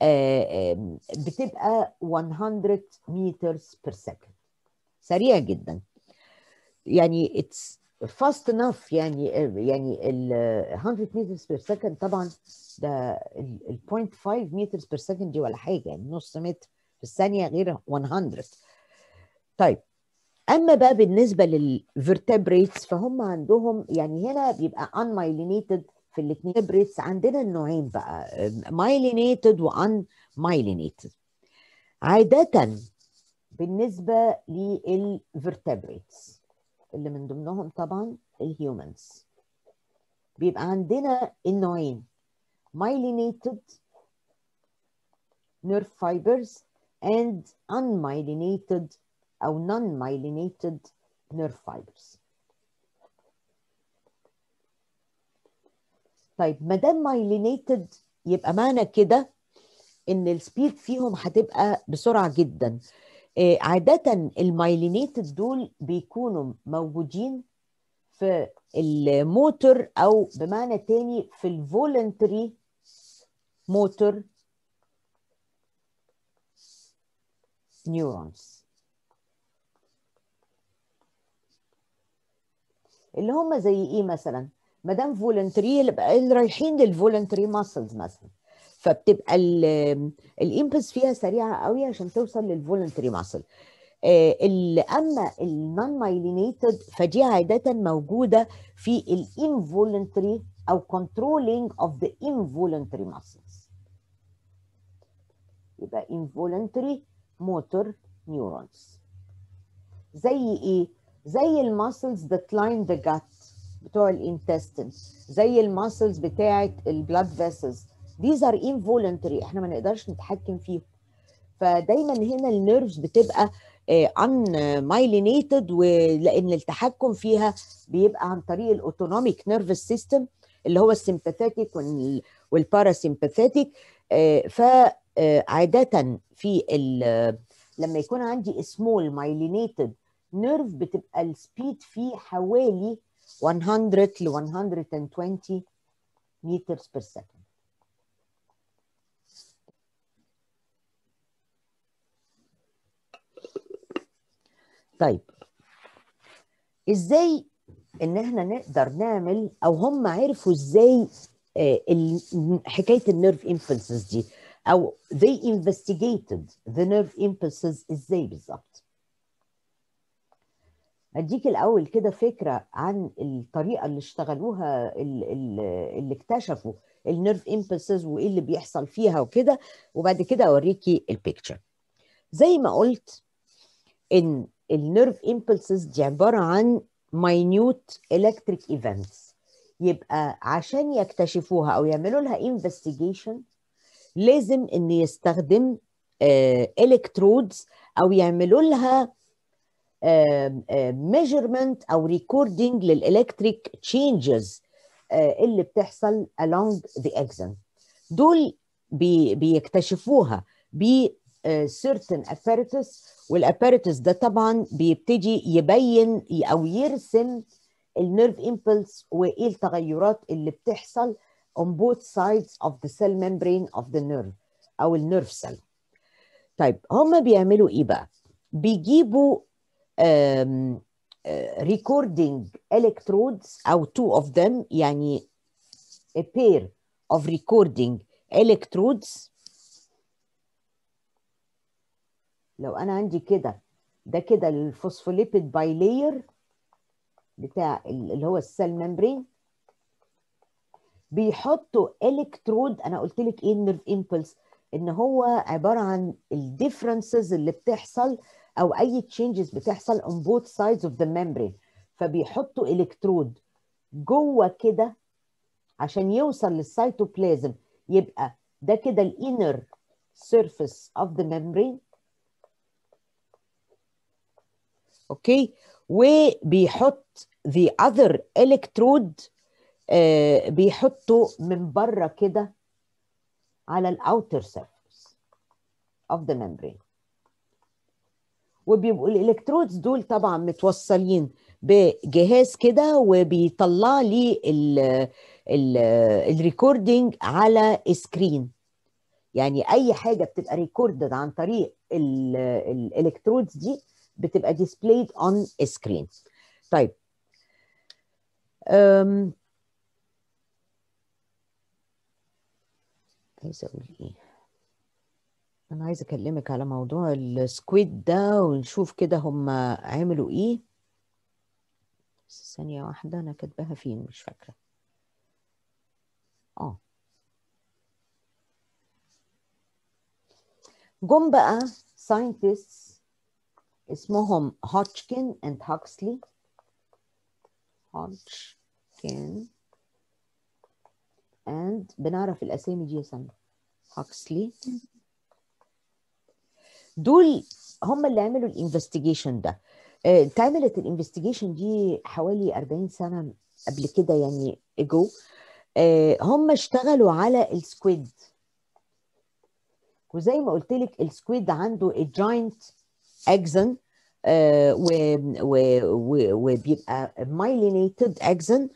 بتبقى 100 meters per second سريع جدا يعني it's fast enough يعني يعني ال 100 meters per second طبعا ده ال 0.5 meters per second دي ولا حاجه يعني نص متر في الثانيه غير 100 طيب اما بقى بالنسبه للفرتبريتس فهم عندهم يعني هنا بيبقى unmyelinated في الاثنين بريتس عندنا النوعين بقى myelinated وان myelinated عاده بالنسبه للفرتبريتس اللي من ضمنهم طبعا الهيومنز بيبقى عندنا النوعين myelinated nerve fibers and unmyelinated أو non-myelinated nerve fibers. طيب ما دام myelinated يبقى معنى كده إن السبيد فيهم هتبقى بسرعة جدا. عادة المايلينيتد دول بيكونوا موجودين في الموتور او بمعنى تاني في الفولنتري موتور نيورونز اللي هم زي ايه مثلا ما دام فولنتري اللي رايحين للفولنتري ماسلز مثلا فبتبقى الامبلس فيها سريعه قوي عشان توصل للفولنتري ماسل اما النون مايلينيتد فدي عاده موجوده في الانفولنتري او controlling of the involuntary muscles يبقى involuntary motor neurons زي ايه زي الماسلز that line the gut بتوع الانتستين زي الماسلز بتاعه البلاد فيسلز these are involuntary احنا ما نقدرش نتحكم فيهم فدايما هنا النيرفز بتبقى ان مايلينيتد ولان التحكم فيها بيبقى عن طريق الاوتونوميك نيرفس سيستم اللي هو السيمباثيك والباراسيمباثيك فعاده في لما يكون عندي سمول مايلينيتد نيرف بتبقى السبيد فيه حوالي 100 ل 120 meters per second طيب ازاي ان احنا نقدر نعمل او هم عرفوا ازاي حكايه النيرف امبلسز دي او they investigated the nerve impulses ازاي بالظبط اديك الاول كده فكره عن الطريقه اللي اشتغلوها اللي اكتشفوا النيرف امبلسز وايه اللي بيحصل فيها وكده وبعد كده اوريكي البيكتشر زي ما قلت ان النيرف امبلسز دي عباره عن minute electric events يبقى عشان يكتشفوها او يعملوا لها انفستيجيشن لازم ان يستخدم الكترودز او يعملوا لها ميجرمنت او ريكوردنج للالكتريك تشينجز اللي بتحصل along the axon دول بي بيكتشفوها ب certain apparatus والاباراتس ده طبعا بيبتدي يبين او يرسم النيرف امبلس وايه التغيرات اللي بتحصل on both sides of the cell membrane of the nerve او النيرف سيل طيب هم بيعملوا ايه بقى بيجيبوا recording electrodes او two of them يعني a pair of recording electrodes لو انا عندي كده ده كده الفوسفوليبيد باي لاير بتاع اللي هو السيل ممبرين بيحطوا الكترود انا قلت لك ايه النيرف امبلس ان هو عباره عن الديفرنسز اللي بتحصل او اي تشينجز بتحصل on both sides of the membrane فبيحطوا الكترود جوه كده عشان يوصل للسيتوبلازم يبقى ده كده الانر surface of the membrane اوكي وبيحط the other electrode آه بيحطه من بره كده على الاوتر surface of the membrane وبيبقوا الالكترودز دول طبعا متوصلين بجهاز كده وبيطلع لي الريكوردنج على سكرين يعني اي حاجه بتبقى ريكوردد عن طريق الالكترودز دي بتبقى displayed on a screen طيب أم... عايزه اقول ايه انا عايزه اكلمك على موضوع السكويد ده ونشوف كده هم عملوا ايه بس ثانيه واحده انا كاتباها فين مش فاكره اه جم بقى scientists اسمهم هوتشكن اند هاكسلي هوتشكن اند بنعرف الاسامي دي يا سنة هاكسلي دول هم اللي عملوا الانفستيجيشن ده اتعملت الانفستيجيشن دي حوالي 40 سنه قبل كده يعني اجو هم اشتغلوا على السكويد وزي ما قلت لك السكويد عنده الجاينت اكزن آه وبيبقى مايلينيتد اكزن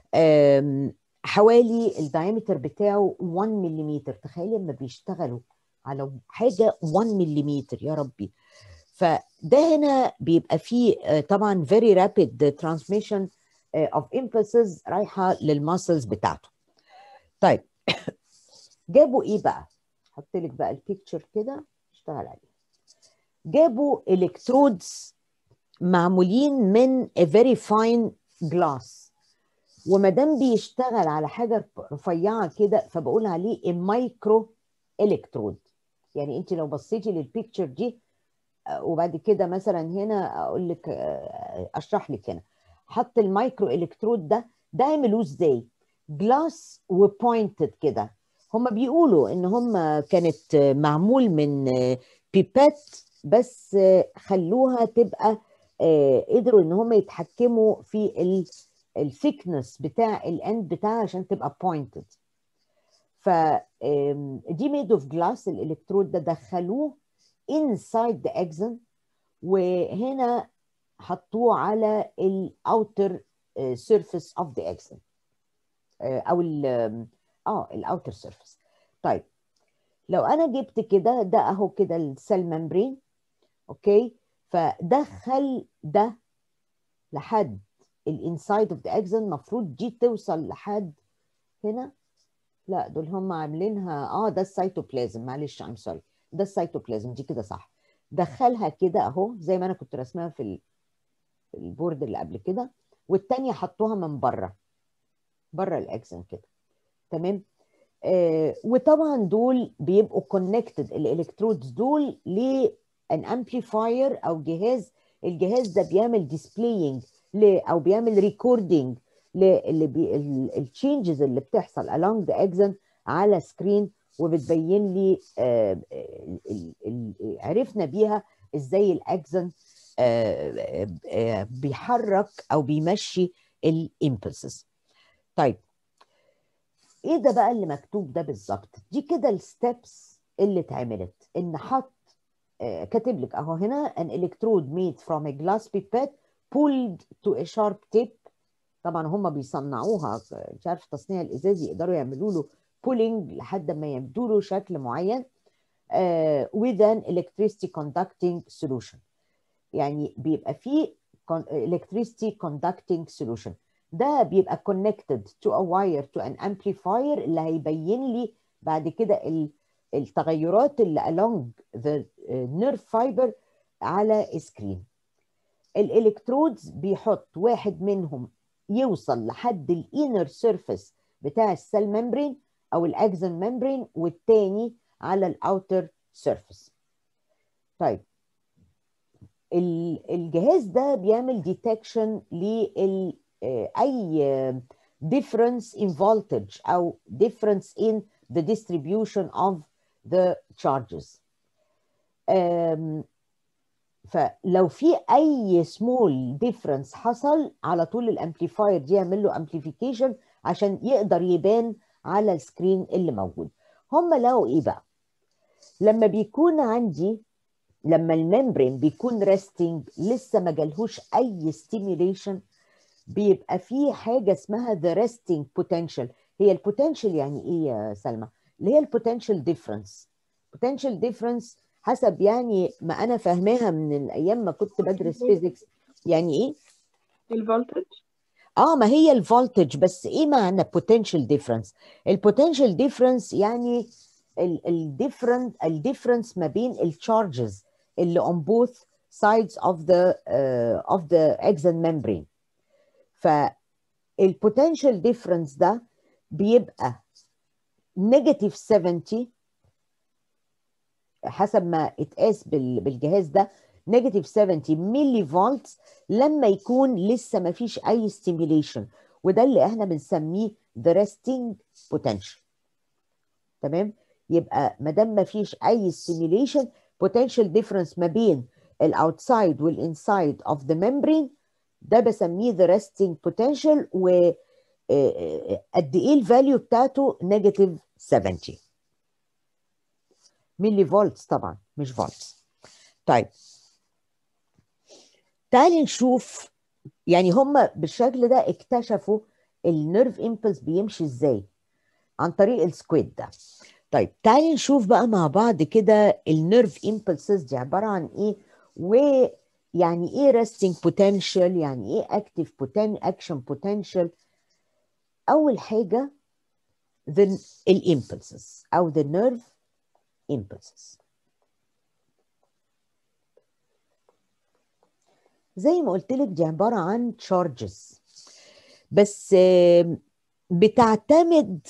حوالي الدايمتر بتاعه 1 ملم تخيلي لما بيشتغلوا على حاجه 1 ملم يا ربي فده هنا بيبقى فيه طبعا very rapid transmission of impulses رايحه للماسلز بتاعته طيب جابوا ايه بقى حط لك بقى البيكتشر كده اشتغل عليه جابوا الكترودز معمولين من a very fine glass وما دام بيشتغل على حاجه رفيعه كده فبقول عليه المايكرو الكترود يعني انت لو بصيتي للبيكتشر دي وبعد كده مثلا هنا اقول لك اشرح لك هنا حط المايكرو الكترود ده ده عملوه ازاي جلاس وبوينتد كده هم بيقولوا ان هم كانت معمول من بيبات بس خلوها تبقى قدروا ان هم يتحكموا في الثيكنس بتاع الاند بتاعها عشان تبقى بوينتد ف دي ميد اوف جلاس الالكترود ده دخلوه inside the axon وهنا حطوه على الاوتر سيرفيس اوف ذا axon او ال اه الاوتر سيرفيس طيب لو انا جبت كده ده اهو كده السيل ممبرين اوكي فدخل ده لحد الانسايد اوف ذا اكزن المفروض دي توصل لحد هنا لا دول هم عاملينها اه ده السيتوبلازم معلش ام سوري ده السيتوبلازم دي كده صح دخلها كده اهو زي ما انا كنت رسمها في البورد اللي قبل كده والتانية حطوها من بره بره الاكزن كده تمام آه وطبعا دول بيبقوا كونكتد الالكترودز دول لان امبليفاير او جهاز الجهاز ده بيعمل ديسبلاينج او بيعمل ريكوردنج للتشينجز اللي بتحصل along the axon على سكرين وبتبين لي آه ال ال عرفنا بيها ازاي الاكزن آه آه بيحرك او بيمشي الامبلسز طيب ايه ده بقى اللي مكتوب ده بالظبط دي كده الستبس اللي اتعملت ان حط كاتب لك اهو هنا an electrode made from a glass pipette pulled to a sharp tip طبعا هم بيصنعوها مش عارف تصنيع الازاز يقدروا يعملوا له pulling لحد ما يبدو له شكل معين uh, with an electricity conducting solution يعني بيبقى فيه electricity conducting solution ده بيبقى connected to a wire to an amplifier اللي هيبين لي بعد كده التغيرات اللي along the nerve fiber على سكرين الالكترودز بيحط واحد منهم يوصل لحد الانر سيرفيس بتاع السيل ممبرين او الاكزن ممبرين والتاني على الاوتر سيرفيس طيب الجهاز ده بيعمل ديتكشن لل اي difference in voltage او difference in the distribution of the charges فلو في اي سمول ديفرنس حصل على طول الامبليفاير دي يعمل له امبليفيكيشن عشان يقدر يبان على السكرين اللي موجود هم لقوا ايه بقى لما بيكون عندي لما الممبرين بيكون ريستنج لسه ما جالهوش اي ستيميوليشن بيبقى فيه حاجه اسمها ذا ريستنج بوتنشال هي البوتنشال يعني ايه يا سلمى اللي هي البوتنشال ديفرنس بوتنشال ديفرنس حسب يعني ما انا فاهماها من الايام ما كنت بدرس فيزيكس يعني ايه الفولتج اه ما هي الفولتج بس ايه معنى potential difference البوتنشال ديفرنس يعني الديفرنت الديفرنس ما بين التشارجز اللي on both sides of the uh, of the axon membrane فالبوتنشال ديفرنس ده بيبقى نيجاتيف 70 حسب ما اتقاس بالجهاز ده نيجاتيف 70 ملي فولتس لما يكون لسه ما فيش اي ستيميوليشن وده اللي احنا بنسميه the resting potential تمام يبقى ما دام ما فيش اي ستيميوليشن potential difference ما بين الاوتسايد والانسايد اوف ذا membrane ده بسميه the resting potential و قد ايه الفاليو بتاعته نيجاتيف 70 ملي فولتس طبعا مش فولتس طيب تعالي نشوف يعني هم بالشكل ده اكتشفوا النيرف امبلس بيمشي ازاي عن طريق السكويد ده طيب تعالي نشوف بقى مع بعض كده النيرف امبلسز دي عباره عن ايه ويعني ايه ريستنج بوتنشال يعني ايه اكتيف بوتن اكشن بوتنشال اول حاجه the الامبلسز او the nerve impulses زي ما قلت لك دي عباره عن تشارجز بس بتعتمد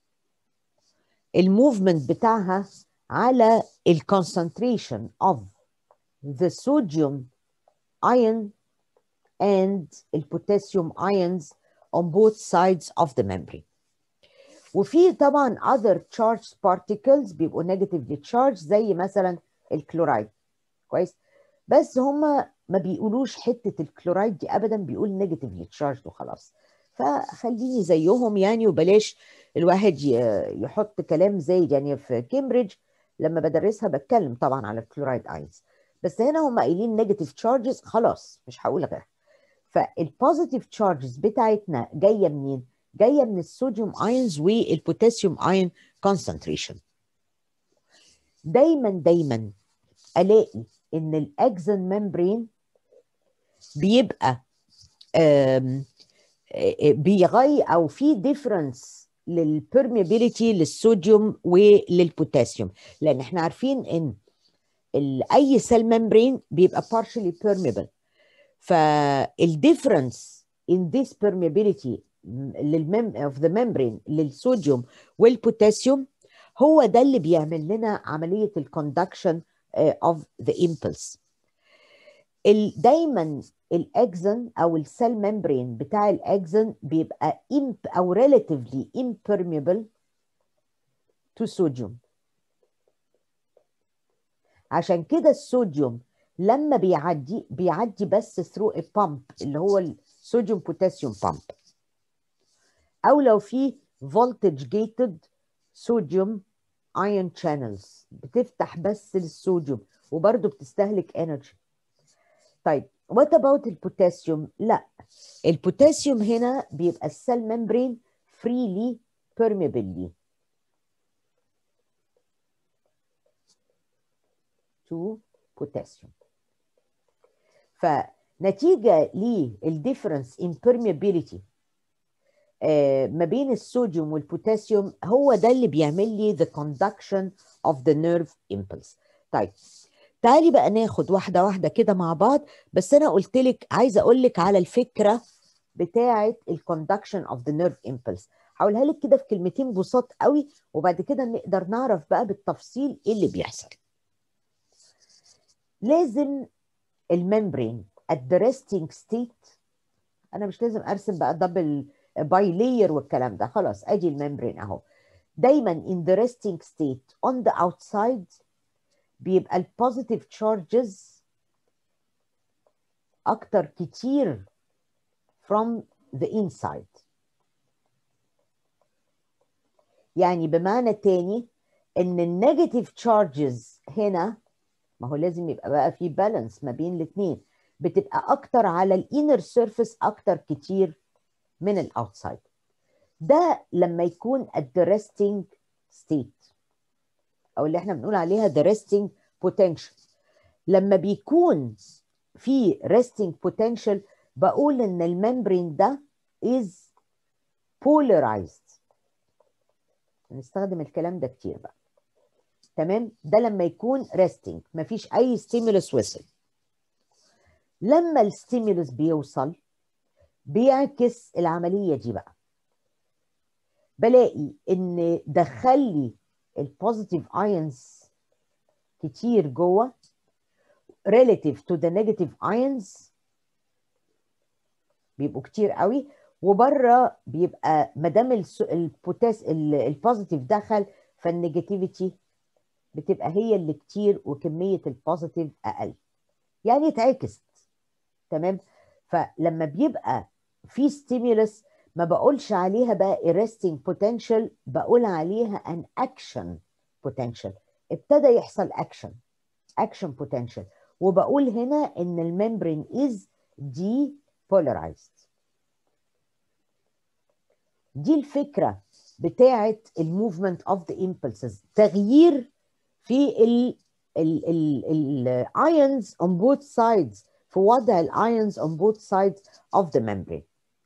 الموفمنت بتاعها على الكونسنتريشن of the sodium ion and البوتاسيوم ions on both sides of the membrane وفي طبعا other charged particles بيبقوا negatively charged زي مثلا الكلورايد كويس بس هما ما بيقولوش حته الكلورايد دي ابدا بيقول نيجاتيفلي تشارجد وخلاص فخليني زيهم يعني وبلاش الواحد يحط كلام زي يعني في كامبريدج لما بدرسها بتكلم طبعا على الكلورايد اينز بس هنا هم قايلين نيجاتيف تشارجز خلاص مش هقول غيرها فالبوزيتيف تشارجز بتاعتنا جايه منين؟ جايه من الصوديوم اينز والبوتاسيوم اين كونسنتريشن دايما دايما الاقي ان الاكزن ممبرين بيبقى بيغير او في ديفرنس للبرميابيليتي للصوديوم وللبوتاسيوم لان احنا عارفين ان اي سيل ممبرين بيبقى partially permeable فالديفرنس in this permeability للمم of the membrane للصوديوم والبوتاسيوم هو ده اللي بيعمل لنا عمليه الكوندكشن of the impulse دايما الاكزن او السيل ممبرين بتاع الاكزن بيبقى imp او relatively impermeable to sodium عشان كده الصوديوم لما بيعدي بيعدي بس through a pump اللي هو الصوديوم بوتاسيوم بامب او لو في voltage gated sodium ion channels بتفتح بس للصوديوم وبرضه بتستهلك انرجي طيب وات اباوت البوتاسيوم لا البوتاسيوم هنا بيبقى السيل ممبرين فريلي permeably to potassium فنتيجة للديفرنس in permeability ما بين الصوديوم والبوتاسيوم هو ده اللي بيعمل لي the conduction of the nerve impulse طيب تعالي بقى ناخد واحده واحده كده مع بعض بس انا قلت لك عايزه اقول لك على الفكره بتاعه الكوندكشن اوف ذا نيرف امبلس هقولها لك كده في كلمتين بساط قوي وبعد كده نقدر نعرف بقى بالتفصيل ايه اللي بيحصل لازم الممبرين at the resting state انا مش لازم ارسم بقى دبل باي لاير والكلام ده خلاص ادي الممبرين اهو دايما in the resting state on the outside بيبقى البوزيتيف تشارجز اكتر كتير from the inside يعني بمعنى تاني ان النيجاتيف تشارجز هنا ما هو لازم يبقى بقى في بالانس ما بين الاثنين بتبقى اكتر على الانر سيرفيس اكتر كتير من الاوتسايد ده لما يكون at the resting state او اللي احنا بنقول عليها the resting potential لما بيكون في resting potential بقول ان الممبرين ده is polarized نستخدم الكلام ده كتير بقى تمام ده لما يكون resting مفيش اي ستيمولس وصل لما الستيمولس بيوصل بيعكس العمليه دي بقى بلاقي ان دخل لي البوزيتيف ايونز كتير جوه relative to the negative ions بيبقوا كتير قوي وبره بيبقى ما دام البوتاس البوزيتيف دخل فالنيجاتيفيتي بتبقى هي اللي كتير وكميه البوزيتيف اقل يعني اتعكست تمام فلما بيبقى في ستيمولس ما بقولش عليها بقى arresting potential بقول عليها an action potential ابتدى يحصل action action potential وبقول هنا ان الممبرين is depolarized دي الفكره بتاعه الموفمنت اوف ذا impulses تغيير في ال ال ال ال ions on both sides في وضع ال ions on both sides of the membrane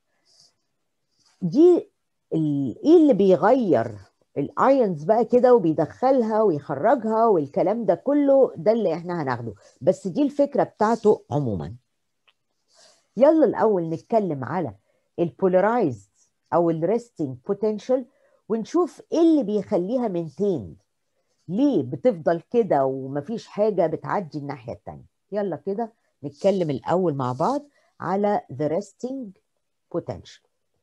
دي ال- ايه اللي بيغير الايونز بقى كده وبيدخلها ويخرجها والكلام ده كله ده اللي احنا هناخده بس دي الفكره بتاعته عموما يلا الاول نتكلم على البولارايزد او الريستنج بوتنشال ونشوف ايه اللي بيخليها مينتيند ليه بتفضل كده ومفيش حاجه بتعدي الناحيه التانيه يلا كده نتكلم الاول مع بعض على the resting potential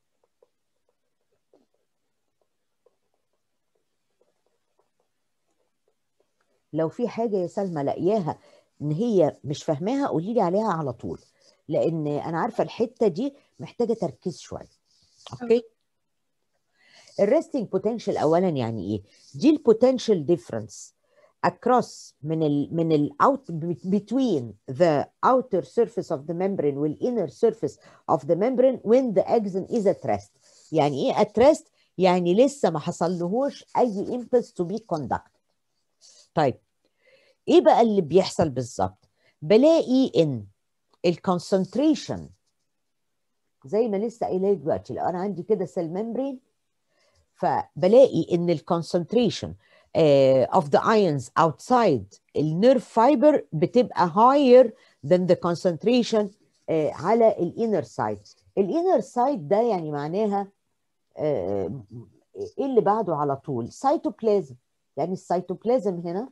لو في حاجه يا سلمى لاقياها ان هي مش فاهماها قولي لي عليها على طول لان انا عارفه الحته دي محتاجه تركيز شويه اوكي الريستنج بوتنشال اولا يعني ايه دي البوتنشال ديفرنس across من ال من ال out between the outer surface of the membrane وال inner surface of the membrane when the axon is at rest يعني ايه at rest يعني لسه ما حصلهوش اي impulse to be conducted طيب ايه بقى اللي بيحصل بالظبط بلاقي ان الكونسنتريشن زي ما لسه قايله لك دلوقتي لو انا عندي كده سيل ممبرين فبلاقي ان الكونسنتريشن uh, of the ions outside النيرف فايبر بتبقى higher than the concentration uh, على الانر سايد الانر سايد ده يعني معناها uh, ايه اللي بعده على طول سيتوبلازم يعني السيتوبلازم هنا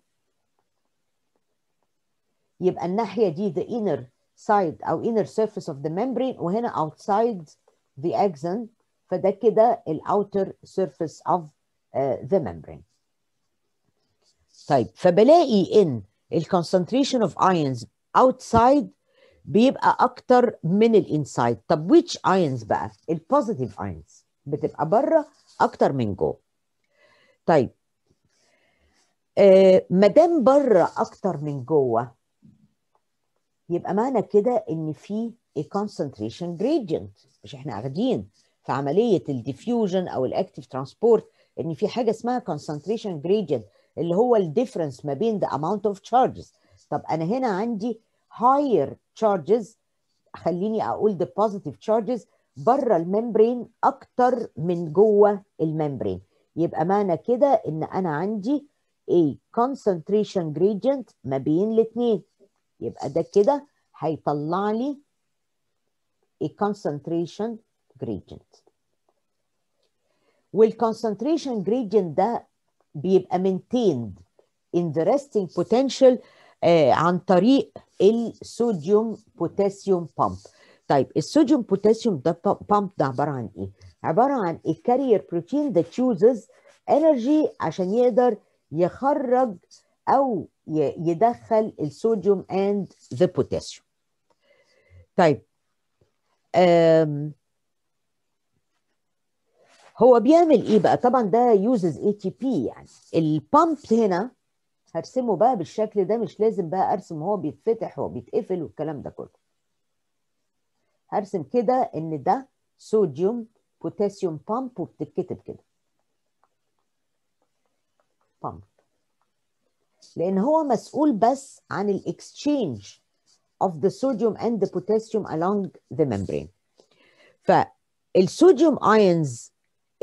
يبقى الناحيه دي the inner side او inner surface of the membrane وهنا outside the axon فده كده ال outer surface of uh, the membrane طيب فبلاقي ان ال concentration of ions outside بيبقى اكتر من الانسايد طب which ions بقى البوزيتيف ions بتبقى بره اكتر من جوه طيب آه مادام بره اكتر من جوه يبقى معنى كده ان في a concentration gradient مش احنا قاعدين في عمليه الديفيوجن او الاكتيف ترانسبورت ان في حاجه اسمها concentration gradient اللي هو الديفرنس ما بين the amount of charges طب انا هنا عندي higher charges خليني اقول the positive charges بره الممبرين اكتر من جوه الممبرين يبقى معنى كده ان انا عندي a concentration gradient ما بين الاثنين يبقى ده كده هيطلع لي a concentration gradient والconcentration gradient ده بيبقى maintained in the resting potential آه عن طريق الصوديوم بوتاسيوم بامب طيب الصوديوم بوتاسيوم ده بامب ده عباره عن ايه عباره عن الكارير بروتين that chooses energy عشان يقدر يخرج او يدخل الصوديوم and the potassium طيب أم هو بيعمل ايه بقى طبعا ده يوزز اي تي بي يعني البامب هنا هرسمه بقى بالشكل ده مش لازم بقى ارسم هو بيتفتح وبيتقفل والكلام ده كله هرسم كده ان ده صوديوم بوتاسيوم بامب وبتتكتب كده بامب لان هو مسؤول بس عن الاكسشينج of the sodium and the potassium along the membrane فالصوديوم ايونز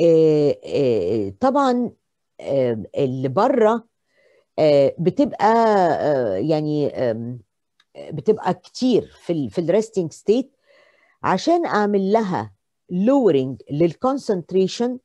طبعا آه اللي بره آه بتبقى آه يعني بتبقى كتير في ال في الريستنج ستيت عشان اعمل لها lowering للكونسنتريشن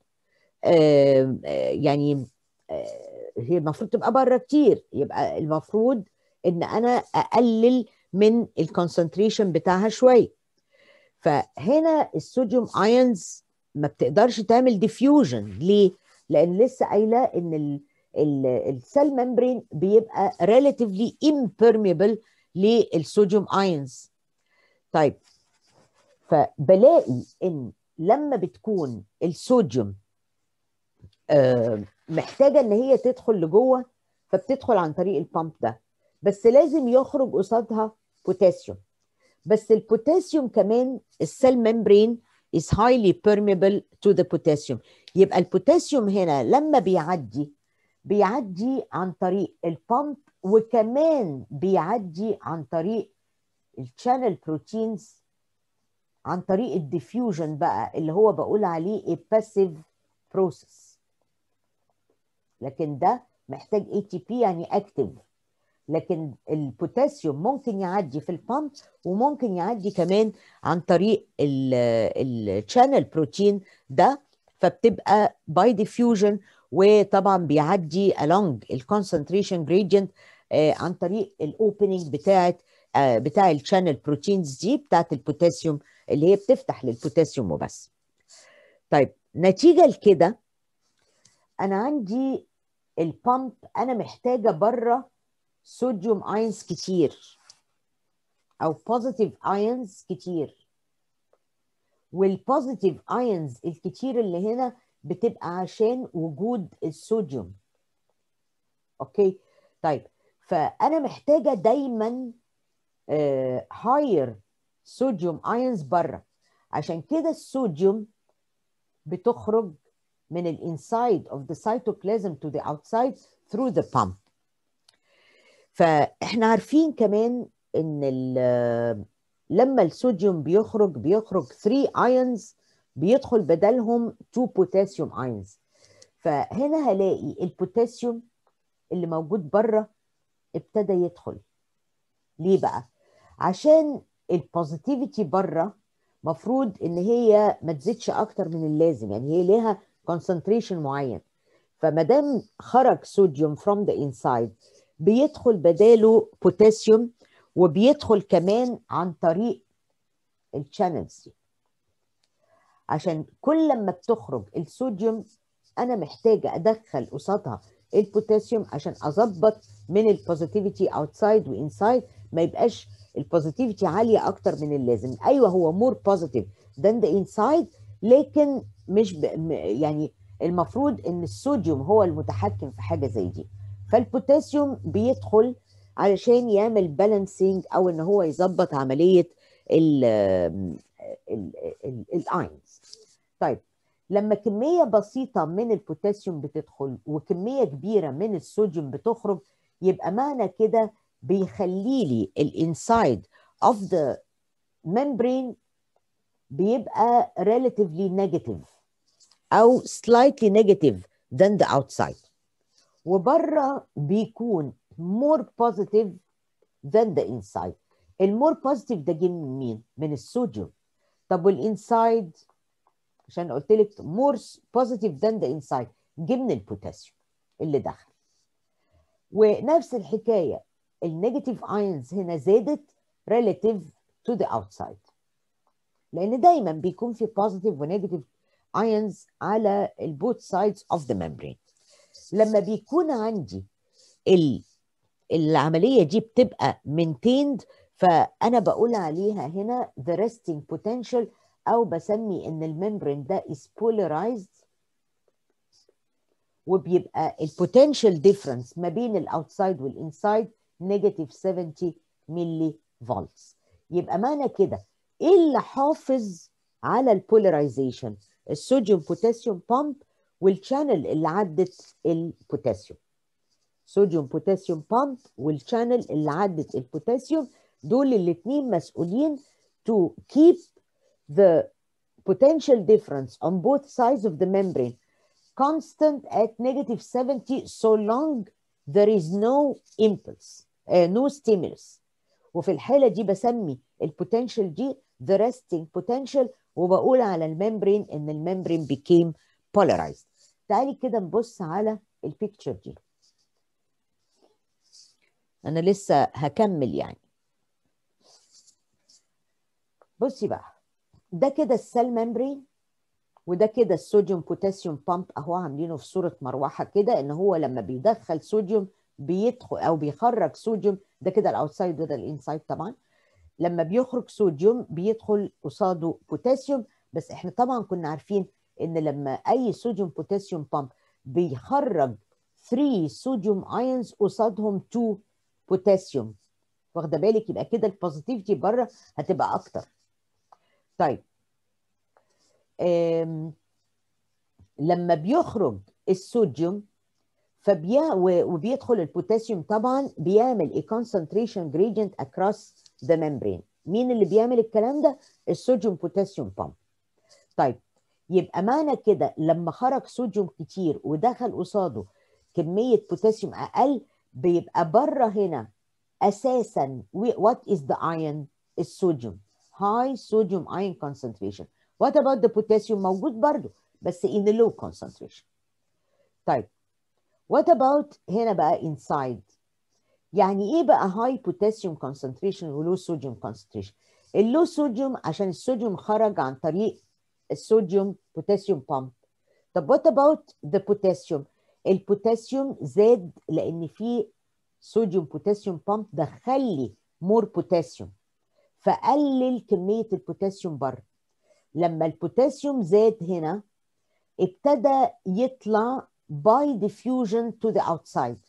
يعني هي المفروض تبقى بره كتير يبقى المفروض ان انا اقلل من الكونسنتريشن بتاعها شويه فهنا الصوديوم ايونز ما بتقدرش تعمل ديفيوجن ليه لان لسه قايله ان السيل ممبرين بيبقى relatively impermeable للصوديوم ايونز طيب فبلاقي ان لما بتكون الصوديوم آه محتاجه ان هي تدخل لجوه فبتدخل عن طريق البامب ده بس لازم يخرج قصادها بوتاسيوم بس البوتاسيوم كمان السيل ممبرين is highly permeable to the potassium يبقى البوتاسيوم هنا لما بيعدي بيعدي عن طريق البامب وكمان بيعدي عن طريق الشانل بروتينز عن طريق الديفيوجن بقى اللي هو بقول عليه a passive process لكن ده محتاج اي تي بي يعني اكتف لكن البوتاسيوم ممكن يعدي في البامب وممكن يعدي كمان عن طريق الشانل بروتين ده فبتبقى باي ديفيوجن وطبعا بيعدي along الكونسنتريشن جريدينت عن طريق الاوبننج بتاعه آه بتاع الشانل بروتينز دي بتاعه البوتاسيوم اللي هي بتفتح للبوتاسيوم وبس طيب نتيجه لكده انا عندي البامب انا محتاجه بره صوديوم اينز كتير او بوزيتيف اينز كتير والبوزيتيف اينز الكتير اللي هنا بتبقى عشان وجود الصوديوم اوكي طيب فانا محتاجه دايما هاير صوديوم اينز بره عشان كده الصوديوم بتخرج من الانسايد of the cytoplasm to the outside through the pump فاحنا عارفين كمان ان لما الصوديوم بيخرج بيخرج 3 ايونز بيدخل بدلهم 2 بوتاسيوم ايونز فهنا هلاقي البوتاسيوم اللي موجود بره ابتدى يدخل ليه بقى عشان البوزيتيفيتي بره مفروض ان هي ما تزيدش اكتر من اللازم يعني هي ليها كونسنتريشن معين فما دام خرج صوديوم from the inside بيدخل بداله بوتاسيوم وبيدخل كمان عن طريق الشانلز دي عشان كل لما بتخرج الصوديوم انا محتاجه ادخل قصادها البوتاسيوم عشان اظبط من البوزيتيفيتي اوتسايد وانسايد ما يبقاش البوزيتيفيتي عاليه اكتر من اللازم ايوه هو مور بوزيتيف ذان ذا انسايد لكن مش ب... يعني المفروض ان الصوديوم هو المتحكم في حاجه زي دي فالبوتاسيوم بيدخل علشان يعمل بالانسينج او ان هو يظبط عمليه الاينز طيب لما كميه بسيطه من البوتاسيوم بتدخل وكميه كبيره من الصوديوم بتخرج يبقى معنى كده بيخلي لي الانسايد اوف ذا membrane بيبقى relatively negative او slightly negative than the outside وبره بيكون more positive than the inside المور بوزيتيف ده جه من مين؟ من الصوديوم طب والانسايد عشان قلت لك more positive than the inside جه من البوتاسيوم اللي دخل ونفس الحكايه النيجاتيف ايونز هنا زادت relative to the outside لان دايما بيكون في positive ونيجاتيف ايونز على البوت سايدز اوف ذا membrane لما بيكون عندي ال العمليه دي بتبقى maintained فانا بقول عليها هنا the resting potential او بسمي ان الممبرين ده is polarized وبيبقى البوتنشال ديفرنس ما بين الاوتسايد والانسايد نيجاتيف 70 ملي فولتس يبقى معنى كده ايه اللي حافظ على البولاريزيشن الصوديوم بوتاسيوم بامب والشانل اللي عدت البوتاسيوم صوديوم بوتاسيوم بامب والشانل اللي عدت البوتاسيوم دول الاثنين مسؤولين to keep the potential difference on both sides of the membrane constant at negative 70 so long there is no impulse uh, no stimulus وفي الحالة دي بسمي البوتنشال دي the resting potential وبقول على الممبرين ان الممبرين became polarized تعالي كده نبص على البيكتشر دي انا لسه هكمل يعني بصي بقى ده كده السيل ممبرين وده كده الصوديوم بوتاسيوم بامب اهو عاملينه في صوره مروحه كده ان هو لما بيدخل صوديوم بيدخل او بيخرج صوديوم ده كده الاوتسايد وده الانسايد طبعا لما بيخرج صوديوم بيدخل قصاده بوتاسيوم بس احنا طبعا كنا عارفين ان لما اي صوديوم بوتاسيوم بامب بيخرج 3 صوديوم ايونز قصادهم 2 بوتاسيوم واخده بالك يبقى كده البوزيتيفيتي بره هتبقى اكتر طيب آم، لما بيخرج الصوديوم فبيا و- وبيدخل البوتاسيوم طبعا بيعمل a concentration gradient across the membrane مين اللي بيعمل الكلام ده الصوديوم بوتاسيوم بامب طيب يبقى معنى كده لما خرج صوديوم كتير ودخل قصاده كمية بوتاسيوم أقل بيبقى بره هنا أساسا what is the ion الصوديوم high sodium ion concentration what about the potassium موجود برضو بس in a low concentration طيب what about هنا بقى inside يعني ايه بقى high potassium concentration و low sodium concentration اللو صوديوم عشان الصوديوم خرج عن طريق الصوديوم بوتاسيوم بامب طب what about the potassium البوتاسيوم زاد لان في صوديوم بوتاسيوم بامب دخل لي مور بوتاسيوم فقلل كميه البوتاسيوم بره لما البوتاسيوم زاد هنا ابتدى يطلع by diffusion to the outside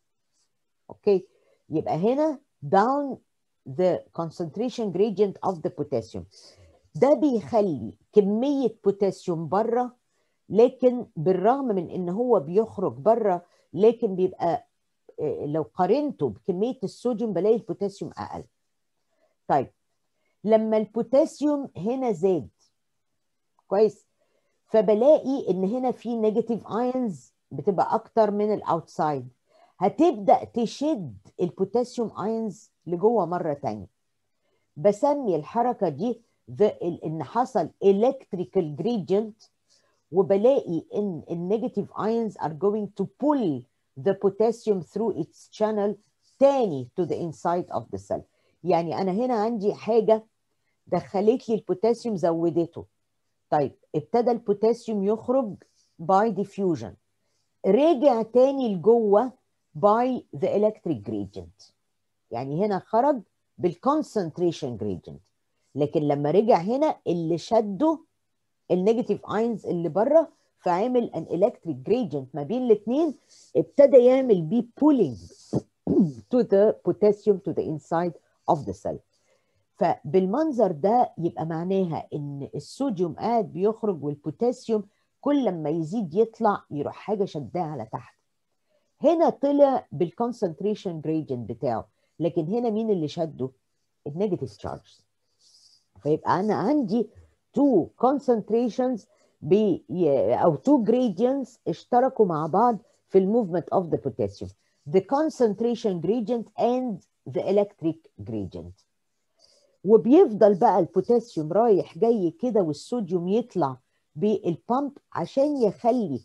اوكي يبقى هنا down the concentration gradient of the potassium ده بيخلي كمية بوتاسيوم بره لكن بالرغم من ان هو بيخرج بره لكن بيبقى آه، لو قارنته بكمية الصوديوم بلاقي البوتاسيوم اقل طيب لما البوتاسيوم هنا زاد كويس فبلاقي ان هنا في نيجاتيف ايونز بتبقى اكتر من الاوتسايد هتبدا تشد البوتاسيوم ايونز لجوه مره تانية بسمي الحركه دي the, ال- ان حصل electrical gradient وبلاقي ان النيجاتيف ايونز are going to pull the potassium through its channel تاني to the inside of the cell يعني انا هنا عندي حاجه دخلت لي البوتاسيوم زودته طيب ابتدى البوتاسيوم يخرج by diffusion رجع تاني لجوه by the electric gradient يعني هنا خرج بالconcentration gradient لكن لما رجع هنا اللي شده النيجاتيف اينز اللي بره فعمل ان electric gradient ما بين الاثنين ابتدى يعمل بيه pulling to the potassium to the inside of the cell فبالمنظر ده يبقى معناها ان الصوديوم قاعد بيخرج والبوتاسيوم كل لما يزيد يطلع يروح حاجه شداه على تحت هنا طلع بالكونسنتريشن جريدينت بتاعه لكن هنا مين اللي شده النيجاتيف تشارجز فيبقى انا عندي تو concentrations ب او تو gradients اشتركوا مع بعض في الموفمنت اوف ذا potassium the concentration gradient and the electric gradient وبيفضل بقى البوتاسيوم رايح جاي كده والصوديوم يطلع بالبامب عشان يخلي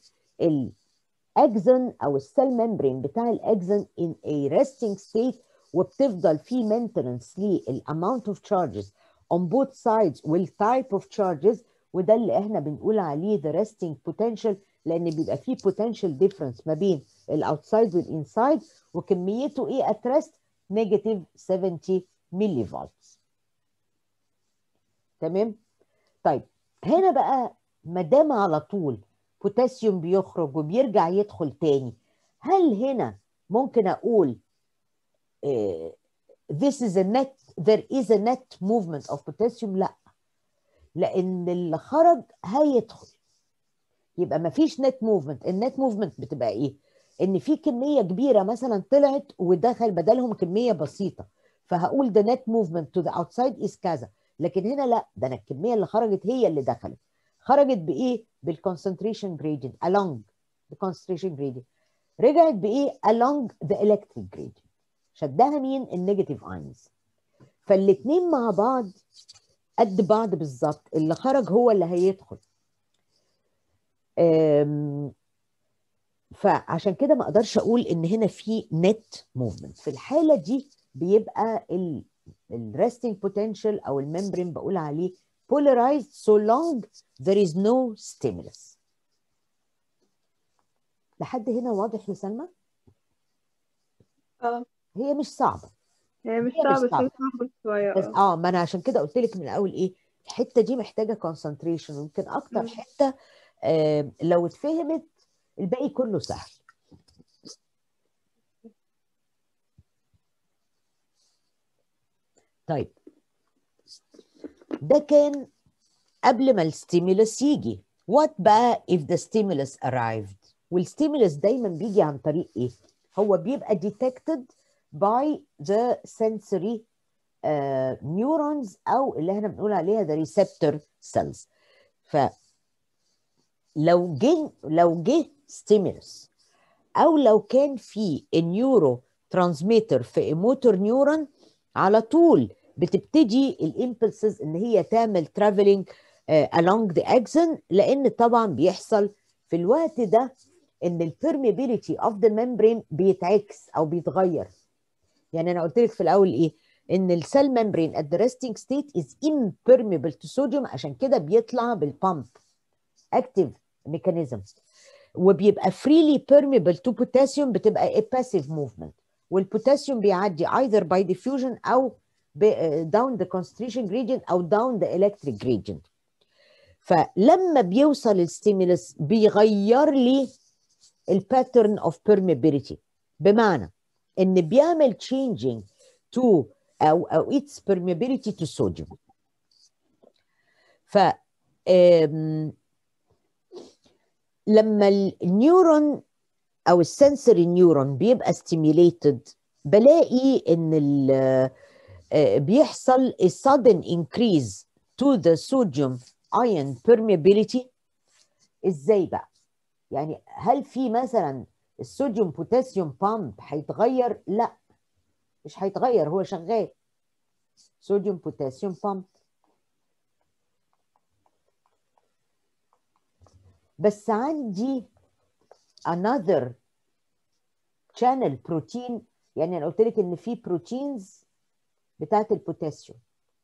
الاكزن او السيل ممبرين بتاع الاكزن in a resting state وبتفضل في maintenance للاماونت اوف charges on both sides والtype of charges وده اللي احنا بنقول عليه the resting potential لان بيبقى فيه potential difference ما بين الاوتسايد والانسايد وكميته ايه at rest negative 70 ملي فولت تمام طيب هنا بقى ما دام على طول بوتاسيوم بيخرج وبيرجع يدخل تاني هل هنا ممكن اقول uh, this is a net there is a net movement of potassium لا لان اللي خرج هيدخل يبقى ما فيش نت موفمنت النت موفمنت بتبقى ايه ان في كميه كبيره مثلا طلعت ودخل بدلهم كميه بسيطه فهقول ده نت موفمنت تو ذا اوتسايد از كذا لكن هنا لا ده انا الكميه اللي خرجت هي اللي دخلت خرجت بايه بالكونسنتريشن جريدينت along the concentration gradient رجعت بايه along the electric gradient شدها مين النيجاتيف اينز فالاثنين مع بعض قد بعض بالظبط اللي خرج هو اللي هيدخل فعشان كده ما اقدرش اقول ان هنا في نت موفمنت في الحاله دي بيبقى الريستنج بوتنشال او الممبرين بقول عليه polarized so long there is no stimulus لحد هنا واضح يا سلمى اه هي مش صعبه هي مش هي مش صعبة بس صعبة. هي صعبة شوية بس اه اه ما انا عشان كده قلت لك من الاول ايه الحته دي محتاجه كونسنتريشن ويمكن اكتر مم. حته آه لو اتفهمت الباقي كله سهل طيب ده كان قبل ما الستيمولس يجي what بقى if the stimulus arrived والستيمولس دايما بيجي عن طريق ايه هو بيبقى detected by the sensory uh, neurons او اللي احنا بنقول عليها the receptor cells ف لو جه لو جه ستيمولس او لو كان في النيورو ترانسميتر في موتور نيورون على طول بتبتدي الامبلسز ان هي تعمل ترافلينج along the axon لان طبعا بيحصل في الوقت ده ان البرميبيليتي اوف ذا membrane بيتعكس او بيتغير يعني انا قلت لك في الاول ايه ان السيل ممبرين at the resting state is impermeable to sodium عشان كده بيطلع بالبامب active mechanism وبيبقى freely permeable to potassium بتبقى a passive movement والبوتاسيوم بيعدي either by diffusion او down the concentration gradient او down the electric gradient فلما بيوصل الستيمولس بيغير لي الباترن اوف permeability بمعنى ان بيعمل changing to او او its permeability to sodium ف لما النيورون او السنسوري نيورون بيبقى stimulated بلاقي ان بيحصل a sudden increase to the sodium ion permeability ازاي بقى يعني هل في مثلا الصوديوم بوتاسيوم بامب هيتغير لا مش هيتغير هو شغال صوديوم بوتاسيوم بامب بس عندي another channel بروتين يعني انا قلت لك ان في بروتينز بتاعت البوتاسيوم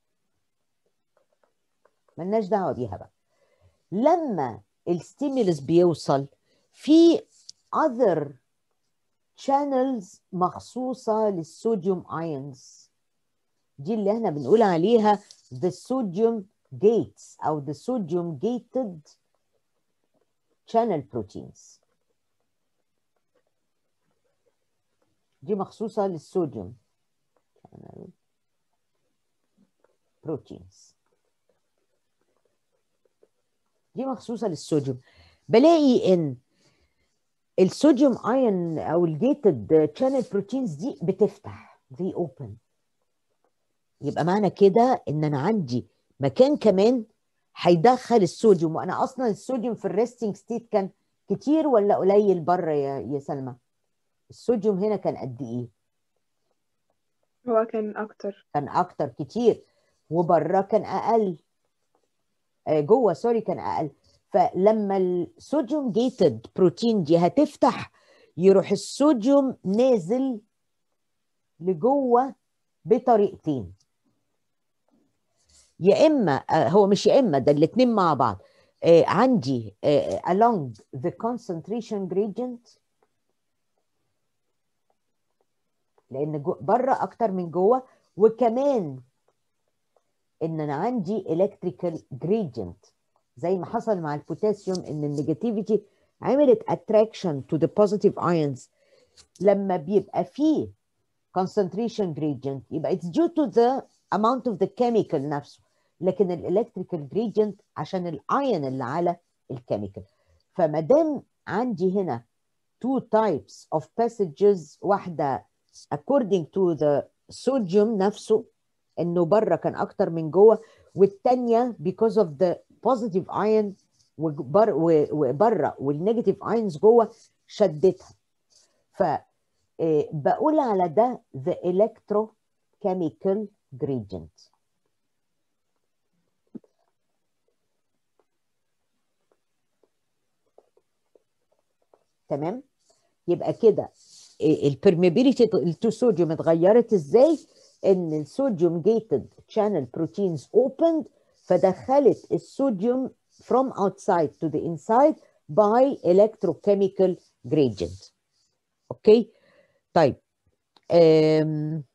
ملناش دعوه بيها بقى لما الستيمولس بيوصل في other channels مخصوصة للصوديوم ions دي اللي احنا بنقول عليها the sodium gates أو the sodium gated channel proteins دي مخصوصة للصوديوم channel proteins دي مخصوصة للصوديوم بلاقي ان الصوديوم ايون او الجيتد شانل بروتينز دي بتفتح في اوبن يبقى معنى كده ان انا عندي مكان كمان هيدخل الصوديوم وانا اصلا الصوديوم في الريستنج ستيت كان كتير ولا قليل بره يا يا سلمى الصوديوم هنا كان قد ايه هو كان أكتر كان اكتر كتير وبره كان اقل آه، جوه سوري كان اقل فلما الصوديوم جيتد بروتين دي هتفتح يروح الصوديوم نازل لجوه بطريقتين يا اما آه، هو مش يا اما ده الاثنين مع بعض آه، عندي آه، along the concentration gradient لان جو- بره اكتر من جوه وكمان ان انا عندي electrical gradient زي ما حصل مع البوتاسيوم ان النيجاتيفيتي عملت attraction to the positive ions لما بيبقى فيه concentration gradient يبقى it's due to the amount of the chemical نفسه لكن الالكتريكال gradient عشان الايون اللي على الكيميكال فما دام عندي هنا two types of passages واحده according to the sodium نفسه انه بره كان اكتر من جوه والتانيه because of the positive ion وبر- و- وبره والنيجاتيف ايونز جوه شدتها ف آه، بقول على ده the electrochemical gradient تمام يبقى كده البرميبيليتي التو صوديوم اتغيرت ازاي ان الصوديوم جيتد channel proteins opened فدخلت الصوديوم from outside to the inside by electrochemical gradient اوكي طيب أم.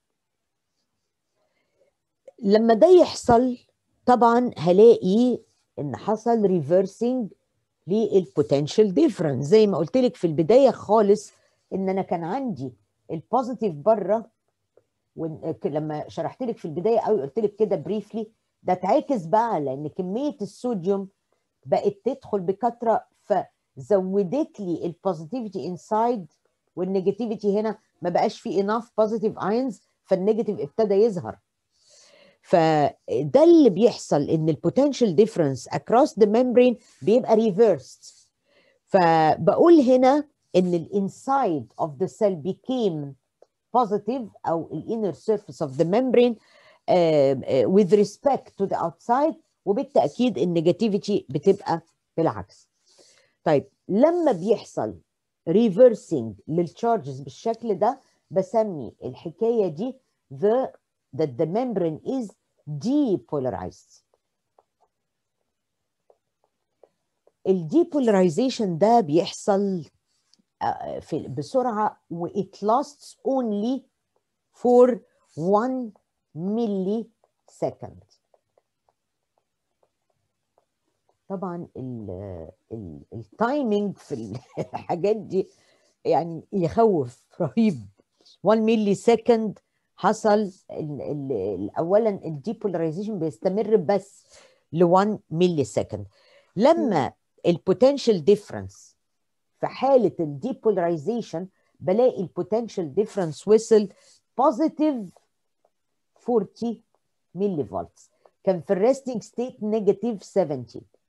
لما ده يحصل طبعا هلاقي ان حصل ريفرسنج للبوتنشال ديفرنس زي ما قلت لك في البدايه خالص ان انا كان عندي البوزيتيف بره ولما شرحت لك في البدايه قوي قلت لك كده بريفلي ده اتعكس بقى لان كميه الصوديوم بقت تدخل بكثره فزودت لي البوزيتيفيتي انسايد والنيجاتيفيتي هنا ما بقاش في اناف بوزيتيف ايونز فالنيجاتيف ابتدى يظهر فده اللي بيحصل ان البوتنشال ديفرنس اكروس ذا ممبرين بيبقى ريفيرست فبقول هنا ان الانسايد اوف ذا سيل became positive او الانر surface of the membrane uh, uh, with respect to the outside وبالتاكيد النيجاتيفيتي بتبقى بالعكس طيب لما بيحصل ريفرسنج للتشارجز بالشكل ده بسمي الحكايه دي the that the membrane is depolarized الديبولاريزيشن ده بيحصل في بسرعه و it lasts only for 1 milli second طبعا التايمينج في الحاجات دي يعني يخوف رهيب 1 ملي سكند حصل اولا الديبولاريزيشن بيستمر بس ل 1 ملي سكند لما البوتنشال ديفرنس في حاله الديبولاريزيشن بلاقي البوتنشال ديفرنس وصل بوزيتيف 40 ملي فولتس كان في الريستنج ستيت نيجاتيف 70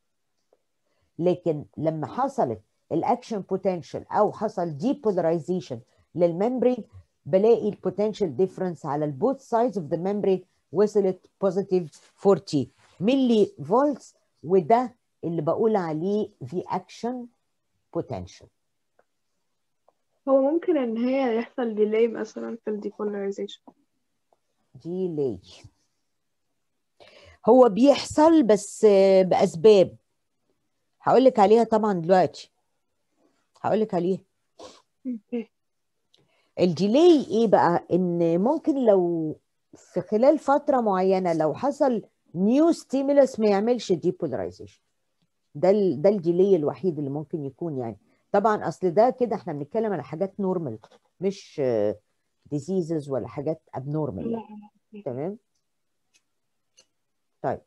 لكن لما حصلت الاكشن بوتنشال او حصل ديبولاريزيشن للممبرين بلاقي البوتنشال ديفرنس على البوث سايدز اوف ذا ممبرين وصلت بوزيتيف 40 ملي فولتس وده اللي بقول عليه في اكشن بوتنشال هو ممكن ان هي يحصل ديلي مثلا في الديبولاريزيشن ديلي هو بيحصل بس باسباب هقول لك عليها طبعا دلوقتي هقول لك عليها اوكي الديلي ايه بقى ان ممكن لو في خلال فتره معينه لو حصل نيو ستيمولس ما يعملش ديبولاريزيشن ده ال ده الديلي الوحيد اللي ممكن يكون يعني طبعا اصل ده كده احنا بنتكلم على حاجات نورمال مش ديزيزز ولا حاجات ابنورمال يعني. تمام طيب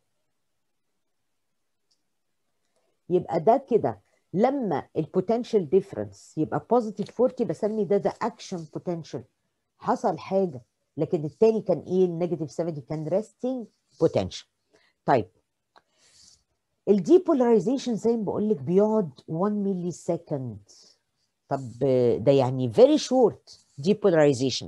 يبقى ده كده لما البوتنشال ديفرنس يبقى بوزيتيف 40 بسمي ده ده اكشن بوتنشال حصل حاجه لكن التاني كان ايه النيجاتيف 70 كان ريستنج بوتنشال طيب الديبولاريزيشن زي ما بقول لك بيقعد 1 ملي سكند طب ده يعني فيري شورت ديبولاريزيشن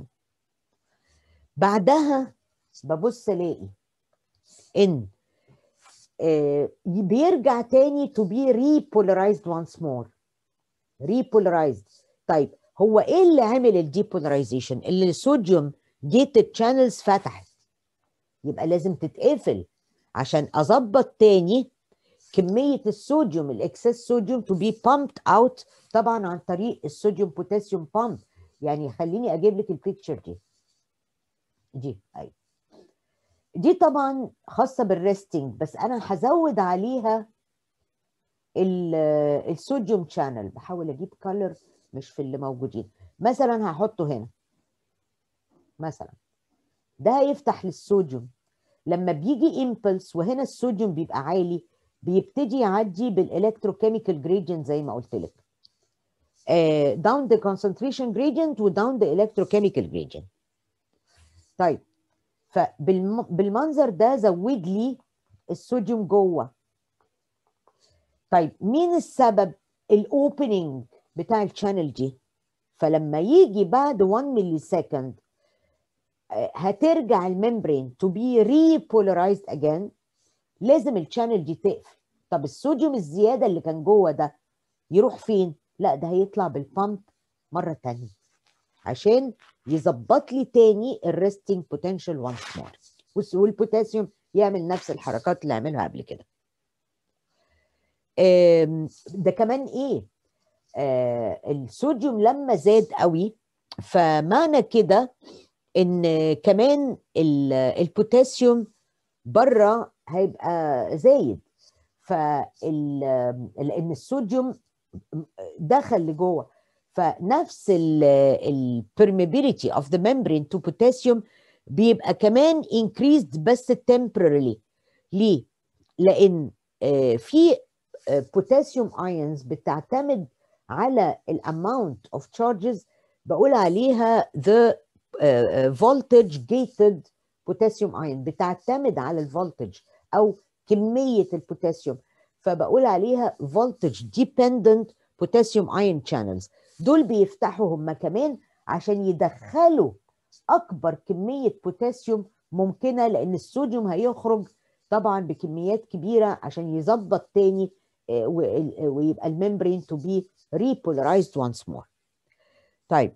بعدها ببص الاقي ان آه بيرجع تاني to be repolarized once more repolarized طيب هو ايه اللي عمل الديبولاريزيشن اللي الصوديوم جيتد شانلز فتحت يبقى لازم تتقفل عشان اظبط تاني كميه الصوديوم الاكسس صوديوم تو بي pumped اوت طبعا عن طريق الصوديوم بوتاسيوم بامب يعني خليني اجيب لك البيكتشر دي دي ايوه دي طبعا خاصه بالريستنج بس انا هزود عليها الصوديوم شانل بحاول اجيب كلر مش في اللي موجودين مثلا هحطه هنا مثلا ده هيفتح للصوديوم لما بيجي امبلس وهنا الصوديوم بيبقى عالي بيبتدي يعدي بالالكتروكيميكال جريدينت زي ما قلت لك داون ذا concentration gradient وداون ذا electrochemical gradient طيب فبالمنظر ده زود لي الصوديوم جوه طيب مين السبب الاوبننج بتاع الشانل دي فلما يجي بعد 1 ملي سكند هترجع الممبرين تو بي ريبولارايزد اجين لازم الشانل دي تقفل طب الصوديوم الزياده اللي كان جوه ده يروح فين لا ده هيطلع بالبامب مره تانية عشان يظبط لي تاني الريستنج بوتنشال وانس مور والبوتاسيوم يعمل نفس الحركات اللي عملها قبل كده ده كمان ايه آه الصوديوم لما زاد قوي فمعنى كده ان كمان البوتاسيوم بره هيبقى زايد فال لان الصوديوم دخل لجوه فنفس البرميبيليتي اوف ذا membrane تو بوتاسيوم بيبقى كمان increased بس temporarily ليه؟ لان آه، في بوتاسيوم ايونز بتعتمد على الاماونت اوف تشارجز بقول عليها the voltage gated بوتاسيوم ايون بتعتمد على الفولتج او كميه البوتاسيوم فبقول عليها voltage dependent potassium ion channels دول بيفتحوا هم كمان عشان يدخلوا اكبر كميه بوتاسيوم ممكنه لان الصوديوم هيخرج طبعا بكميات كبيره عشان يظبط تاني آه، وال- ويبقى الممبرين to be repolarized once more. طيب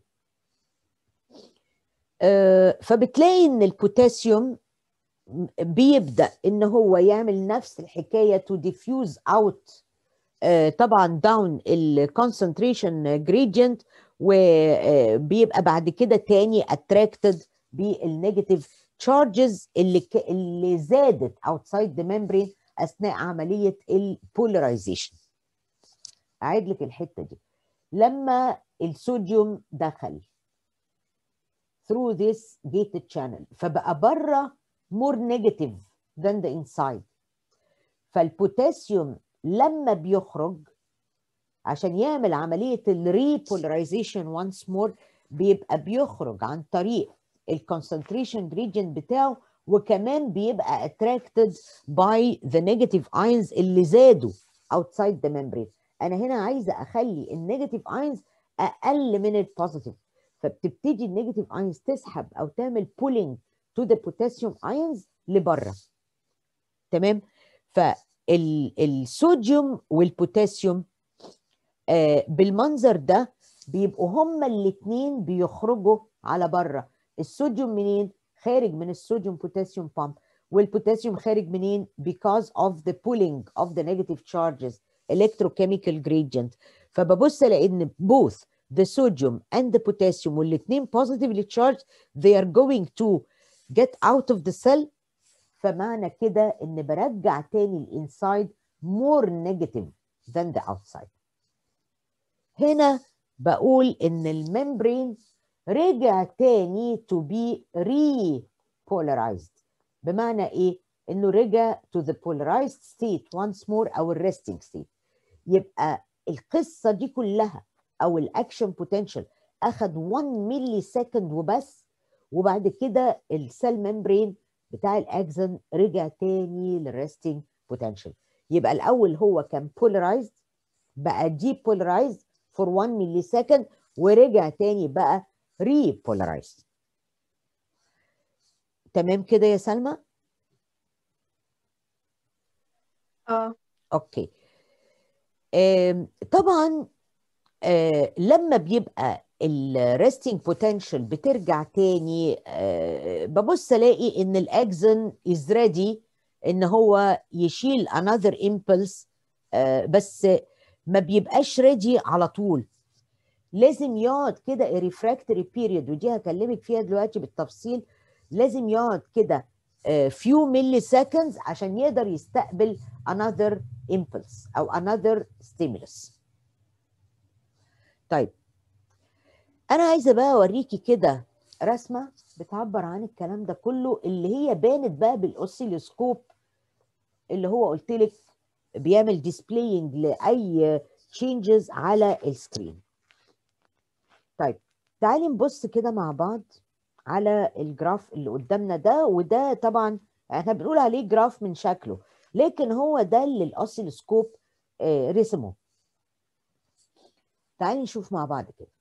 آه، فبتلاقي ان البوتاسيوم بيبدا ان هو يعمل نفس الحكايه to diffuse out آه، طبعا down الكونسنتريشن gradient وبيبقى بعد كده تاني attracted بالنيجاتيف charges اللي ك... اللي زادت outside the membrane اثناء عمليه البولاريزيشن اعيد لك الحته دي لما الصوديوم دخل through this gated channel فبقى بره more negative than the inside فالبوتاسيوم لما بيخرج عشان يعمل عملية الريبولاريزيشن once more بيبقى بيخرج عن طريق الكونسنتريشن gradient بتاعه وكمان بيبقى attracted by the negative ions اللي زادوا outside the membrane انا هنا عايزه اخلي النيجاتيف ايونز اقل من البوزيتيف فبتبتدي النيجاتيف ايونز تسحب او تعمل pulling to the potassium ions لبره تمام فالصوديوم والبوتاسيوم آه، بالمنظر ده بيبقوا هما الاثنين بيخرجوا على بره الصوديوم منين خارج من الصوديوم بوتاسيوم بامب والبوتاسيوم خارج منين because of the pulling of the negative charges electrochemical gradient فببص الاقي ان both the sodium and the potassium والاثنين positively charged they are going to get out of the cell فمعنى كده ان برجع تاني الانسايد more negative than the outside هنا بقول ان الممبرين رجع تاني to be repolarized بمعنى ايه انه رجع to the polarized state once more او الريستنج state يبقى القصه دي كلها او الاكشن بوتنشال اخد 1 ملي سكند وبس وبعد كده السيل ممبرين بتاع الاكزن رجع تاني للريستنج بوتنشال يبقى الاول هو كان polarized بقى depolarized for 1 ملي سكند ورجع تاني بقى repolarized تمام كده يا سلمى اه اوكي آم، طبعا آه، لما بيبقى الريستنج بوتنشال بترجع تاني آه، ببص الاقي ان الاكزن از ريدي ان هو يشيل another impulse آه، بس ما بيبقاش ريدي على طول لازم يقعد كده ريفراكتوري بيريود ودي هكلمك فيها دلوقتي بالتفصيل لازم يقعد كده فيو ملي سكندز عشان يقدر يستقبل another impulse او another stimulus طيب انا عايزه بقى اوريكي كده رسمه بتعبر عن الكلام ده كله اللي هي بانت بقى بالاوسيلوسكوب اللي هو قلت لك بيعمل ديسبلاينج لاي تشينجز على السكرين طيب تعالي نبص كده مع بعض على الجراف اللي قدامنا ده وده طبعا احنا بنقول عليه جراف من شكله لكن هو ده اللي الاوسيلوسكوب آه، رسمه تعالي نشوف مع بعض كده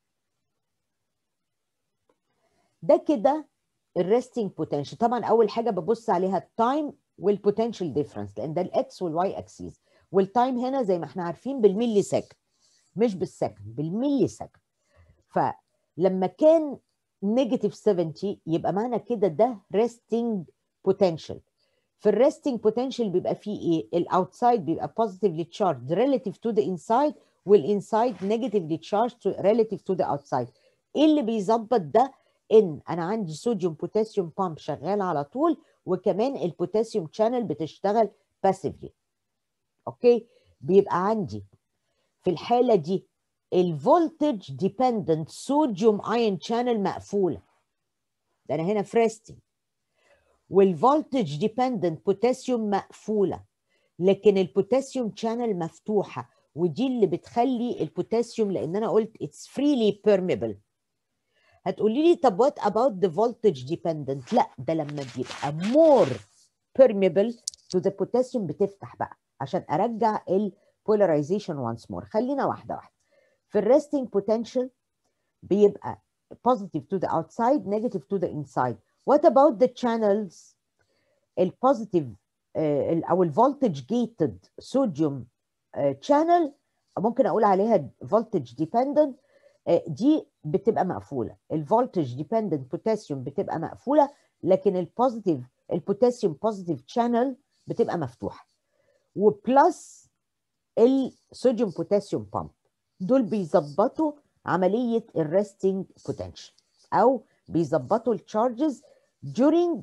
ده كده الريستنج بوتنشال طبعا اول حاجه ببص عليها التايم والبوتنشال ديفرنس لان ده الاكس والواي اكسيس والتايم هنا زي ما احنا عارفين بالملي سكند مش بالسكند بالملي سكند فلما كان نيجاتيف 70 يبقى معنى كده ده ريستنج بوتنشال في الريستنج بوتنشال بيبقى فيه ايه الاوتسايد بيبقى positively charged relative to the inside والانسايد negatively charged to relative to the outside ايه اللي بيظبط ده ان انا عندي صوديوم بوتاسيوم بامب شغال على طول وكمان البوتاسيوم شانل بتشتغل باسيفلي اوكي بيبقى عندي في الحاله دي الفولتج ديبندنت صوديوم ايون شانل مقفوله ده انا هنا في ريستنج والفولتج ديبندنت بوتاسيوم مقفوله لكن البوتاسيوم شانل مفتوحه ودي اللي بتخلي البوتاسيوم لان انا قلت اتس فريلي بيرميبل هتقولي لي طب وات اباوت ذا فولتج ديبندنت لا ده لما بيبقى مور permeable to the potassium بتفتح بقى عشان ارجع البولاريزيشن وانس مور خلينا واحده واحده في الريستنج potential بيبقى positive to the outside negative to the inside what about the channels البوزيتيف او الفولتج جيتد صوديوم channel ممكن اقول عليها voltage dependent دي بتبقى مقفوله الفولتج ديبندنت بوتاسيوم بتبقى مقفوله لكن البوزيتيف البوتاسيوم بوزيتيف شانل بتبقى مفتوحه وبلس الصوديوم بوتاسيوم بامب دول بيظبطوا عمليه الريستنج بوتنشال او بيظبطوا التشارجز during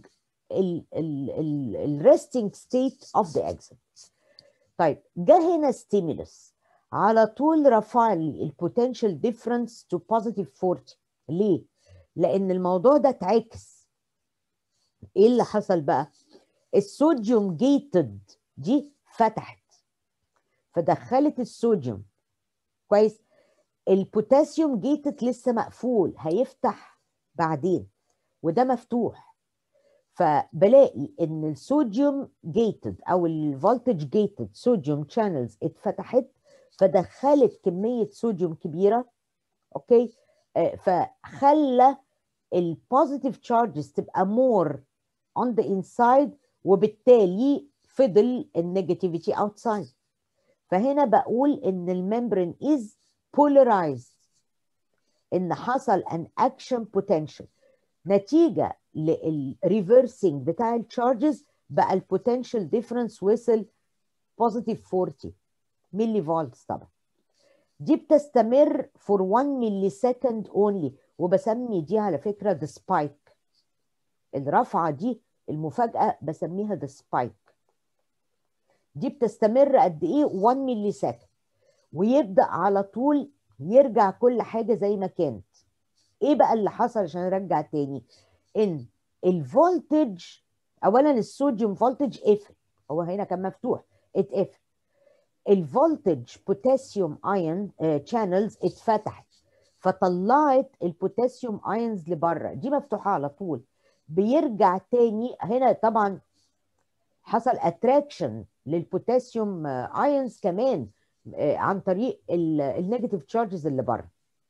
الريستنج ستيت اوف ذا اكسل طيب جه هنا ستيمولس على طول رفع لي البوتنشال ديفرنس تو بوزيتيف 40 ليه؟ لان الموضوع ده اتعكس ايه اللي حصل بقى؟ الصوديوم جيتد دي فتحت فدخلت الصوديوم كويس البوتاسيوم جيتد لسه مقفول هيفتح بعدين وده مفتوح فبلاقي ان الصوديوم جيتد او الفولتج جيتد صوديوم شانلز اتفتحت فدخلت كميه صوديوم كبيره اوكي آه فخلى البوزيتيف تشارجز تبقى مور اون ذا انسايد وبالتالي فضل النيجاتيفيتي اوتسايد فهنا بقول ان الممبرين از بولرايزد ان حصل ان اكشن بوتنشال نتيجه للريفرسنج بتاع التشارجز بقى البوتنشال ديفرنس وصل بوزيتيف 40 ملي فولتس طبعا دي بتستمر فور 1 ملي سكند اونلي وبسمي دي على فكره ذا سبايك الرفعه دي المفاجاه بسميها ذا سبايك دي بتستمر قد ايه 1 ملي سكند ويبدا على طول يرجع كل حاجه زي ما كانت ايه بقى اللي حصل عشان ارجع تاني ان الفولتج اولا الصوديوم فولتج قفل هو هنا كان مفتوح اتقفل الفولتج بوتاسيوم ايون شانلز اتفتحت فطلعت البوتاسيوم ايونز لبره دي مفتوحه على طول بيرجع تاني هنا طبعا حصل اتراكشن للبوتاسيوم ايونز كمان عن طريق النيجاتيف تشارجز اللي بره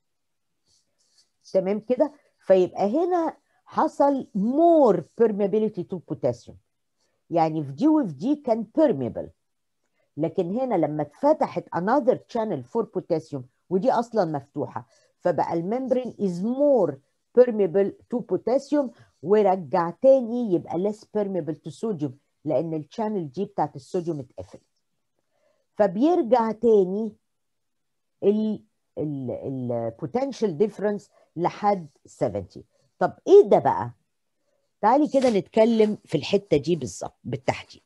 تمام كده فيبقى هنا حصل more permeability to potassium يعني في دي وفي دي كان permeable لكن هنا لما اتفتحت another channel for potassium ودي اصلا مفتوحه فبقى الممبرين is more permeable to potassium ورجع تاني يبقى less permeable to sodium لان الشانل دي بتاعت الصوديوم اتقفلت فبيرجع تاني ال البوتنشال ديفرنس لحد 70 طب ايه ده بقى تعالي كده نتكلم في الحته دي بالظبط بالتحديد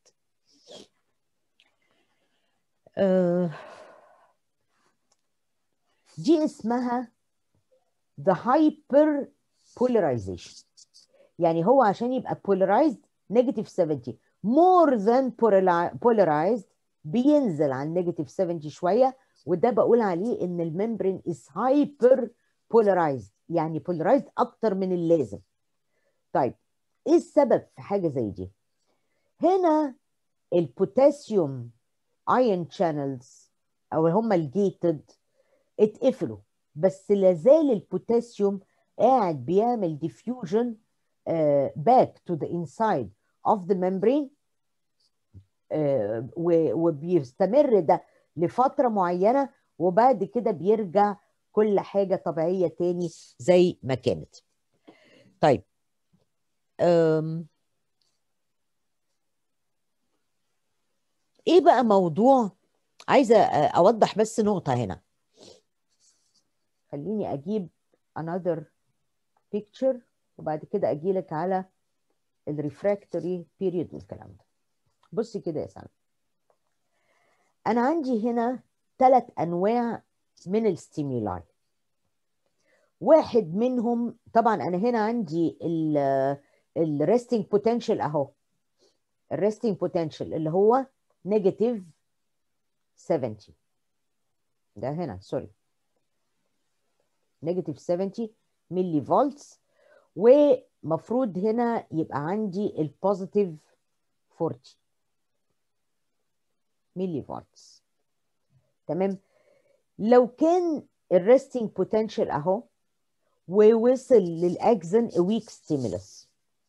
آه دي اسمها the hyper polarization يعني هو عشان يبقى polarized negative 70 more than polarized بينزل عن نيجاتيف 70 شويه وده بقول عليه ان الممبرين از هايبر بولارايزد يعني بولارايزد اكتر من اللازم طيب ايه السبب في حاجه زي دي هنا البوتاسيوم ايون شانلز او هم الجيتد اتقفلوا بس لازال البوتاسيوم قاعد بيعمل ديفيوجن باك تو ذا انسايد اوف ذا membrane وبيستمر ده لفتره معينه وبعد كده بيرجع كل حاجه طبيعيه تاني زي ما كانت. طيب أم ايه بقى موضوع عايزه اوضح بس نقطه هنا. خليني اجيب another picture وبعد كده اجيلك على الريفراكتوري بيريود والكلام ده. بصي كده يا سلمى انا عندي هنا ثلاث انواع من الستيمولاي واحد منهم طبعا انا هنا عندي الريستنج بوتنشال اهو الريستنج بوتنشال اللي هو نيجاتيف 70 ده هنا سوري نيجاتيف 70 ملي فولتس ومفروض هنا يبقى عندي البوزيتيف 40 ملي فولتس تمام لو كان الريستنج بوتنشال اهو ووصل للاكزن ويك ستيمولس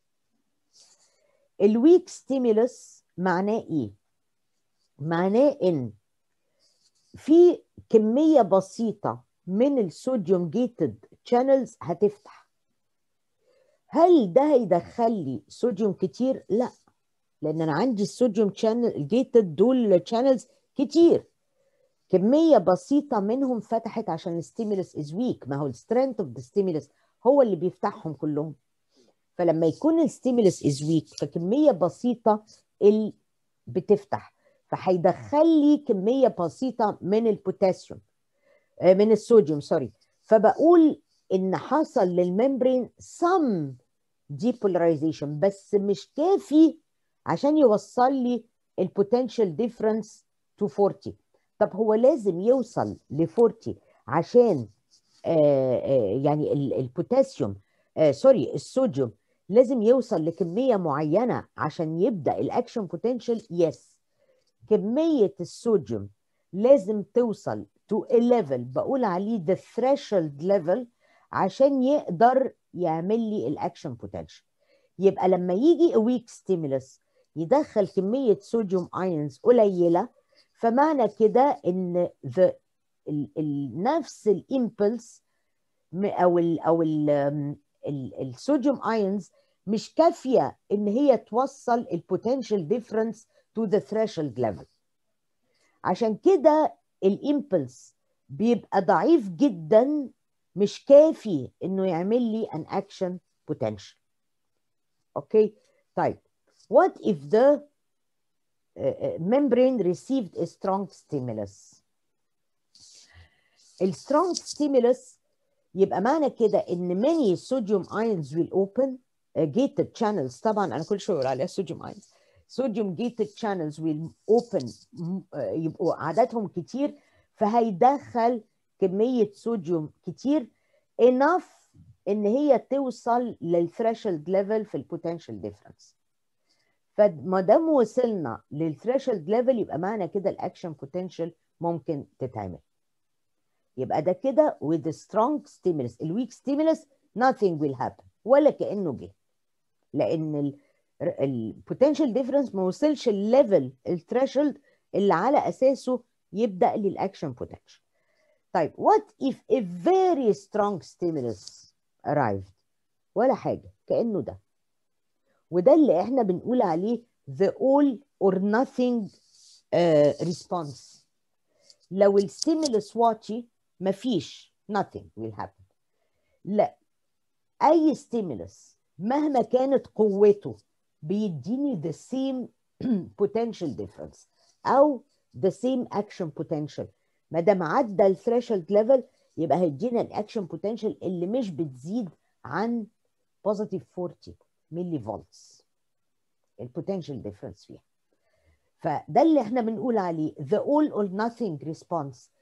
الويك ستيمولس معناه ايه معناه ان في كميه بسيطه من الصوديوم جيتد شانلز هتفتح هل ده هيدخل لي صوديوم كتير لا لان انا عندي الصوديوم شانل جيتد دول شانلز كتير كميه بسيطه منهم فتحت عشان الستيمولس از ويك ما هو السترينث اوف ذا ستيمولس هو اللي بيفتحهم كلهم فلما يكون الستيمولس از ويك فكميه بسيطه اللي بتفتح فهيدخل لي كميه بسيطه من البوتاسيوم من الصوديوم سوري فبقول ان حصل للممبرين some depolarization بس مش كافي عشان يوصل لي البوتنشال ديفرنس تو 40 طب هو لازم يوصل ل 40 عشان آآ آآ يعني البوتاسيوم سوري الصوديوم لازم يوصل لكميه معينه عشان يبدا الاكشن بوتنشال يس كميه الصوديوم لازم توصل تو a level بقول عليه the threshold level عشان يقدر يعمل لي الاكشن بوتنشال يبقى لما يجي a weak stimulus يدخل كميه صوديوم ايونز قليله فمعنى كده ان the ال ال نفس الامبلس او ال او ال الصوديوم ايونز مش كافيه ان هي توصل البوتنشال ديفرنس تو ذا threshold ليفل عشان كده الامبلس بيبقى ضعيف جدا مش كافي انه يعمل لي ان اكشن بوتنشال اوكي طيب what if the uh, membrane received a strong stimulus السترونج ستيمولس يبقى معنى كده ان many sodium ions will open uh, gated channels طبعا انا كل شويه اقول عليها sodium ions sodium gated channels will open uh, يبقوا عددهم كتير فهيدخل كميه صوديوم كتير enough ان هي توصل للثريشولد ليفل في البوتنشال ديفرنس فما دام وصلنا للثريشولد ليفل يبقى معنى كده الاكشن بوتنشال ممكن تتعمل يبقى ده كده with the strong stimulus الويك stimulus nothing will happen ولا كانه جه لان البوتنشال ديفرنس ما وصلش الليفل الثريشولد اللي على اساسه يبدا لي الاكشن بوتنشال طيب what if a very strong stimulus arrived ولا حاجه كانه ده وده اللي احنا بنقول عليه the all or nothing uh, response لو الستيمولس واطي مفيش nothing will happen لا اي ستيمولس مهما كانت قوته بيديني the same potential difference او the same action potential ما دام عدى الثريشولد ليفل يبقى هيدينا الاكشن بوتنشال اللي مش بتزيد عن بوزيتيف 40 ملي فولتس البوتنشال ديفرنس فيها فده اللي احنا بنقول عليه the all or nothing response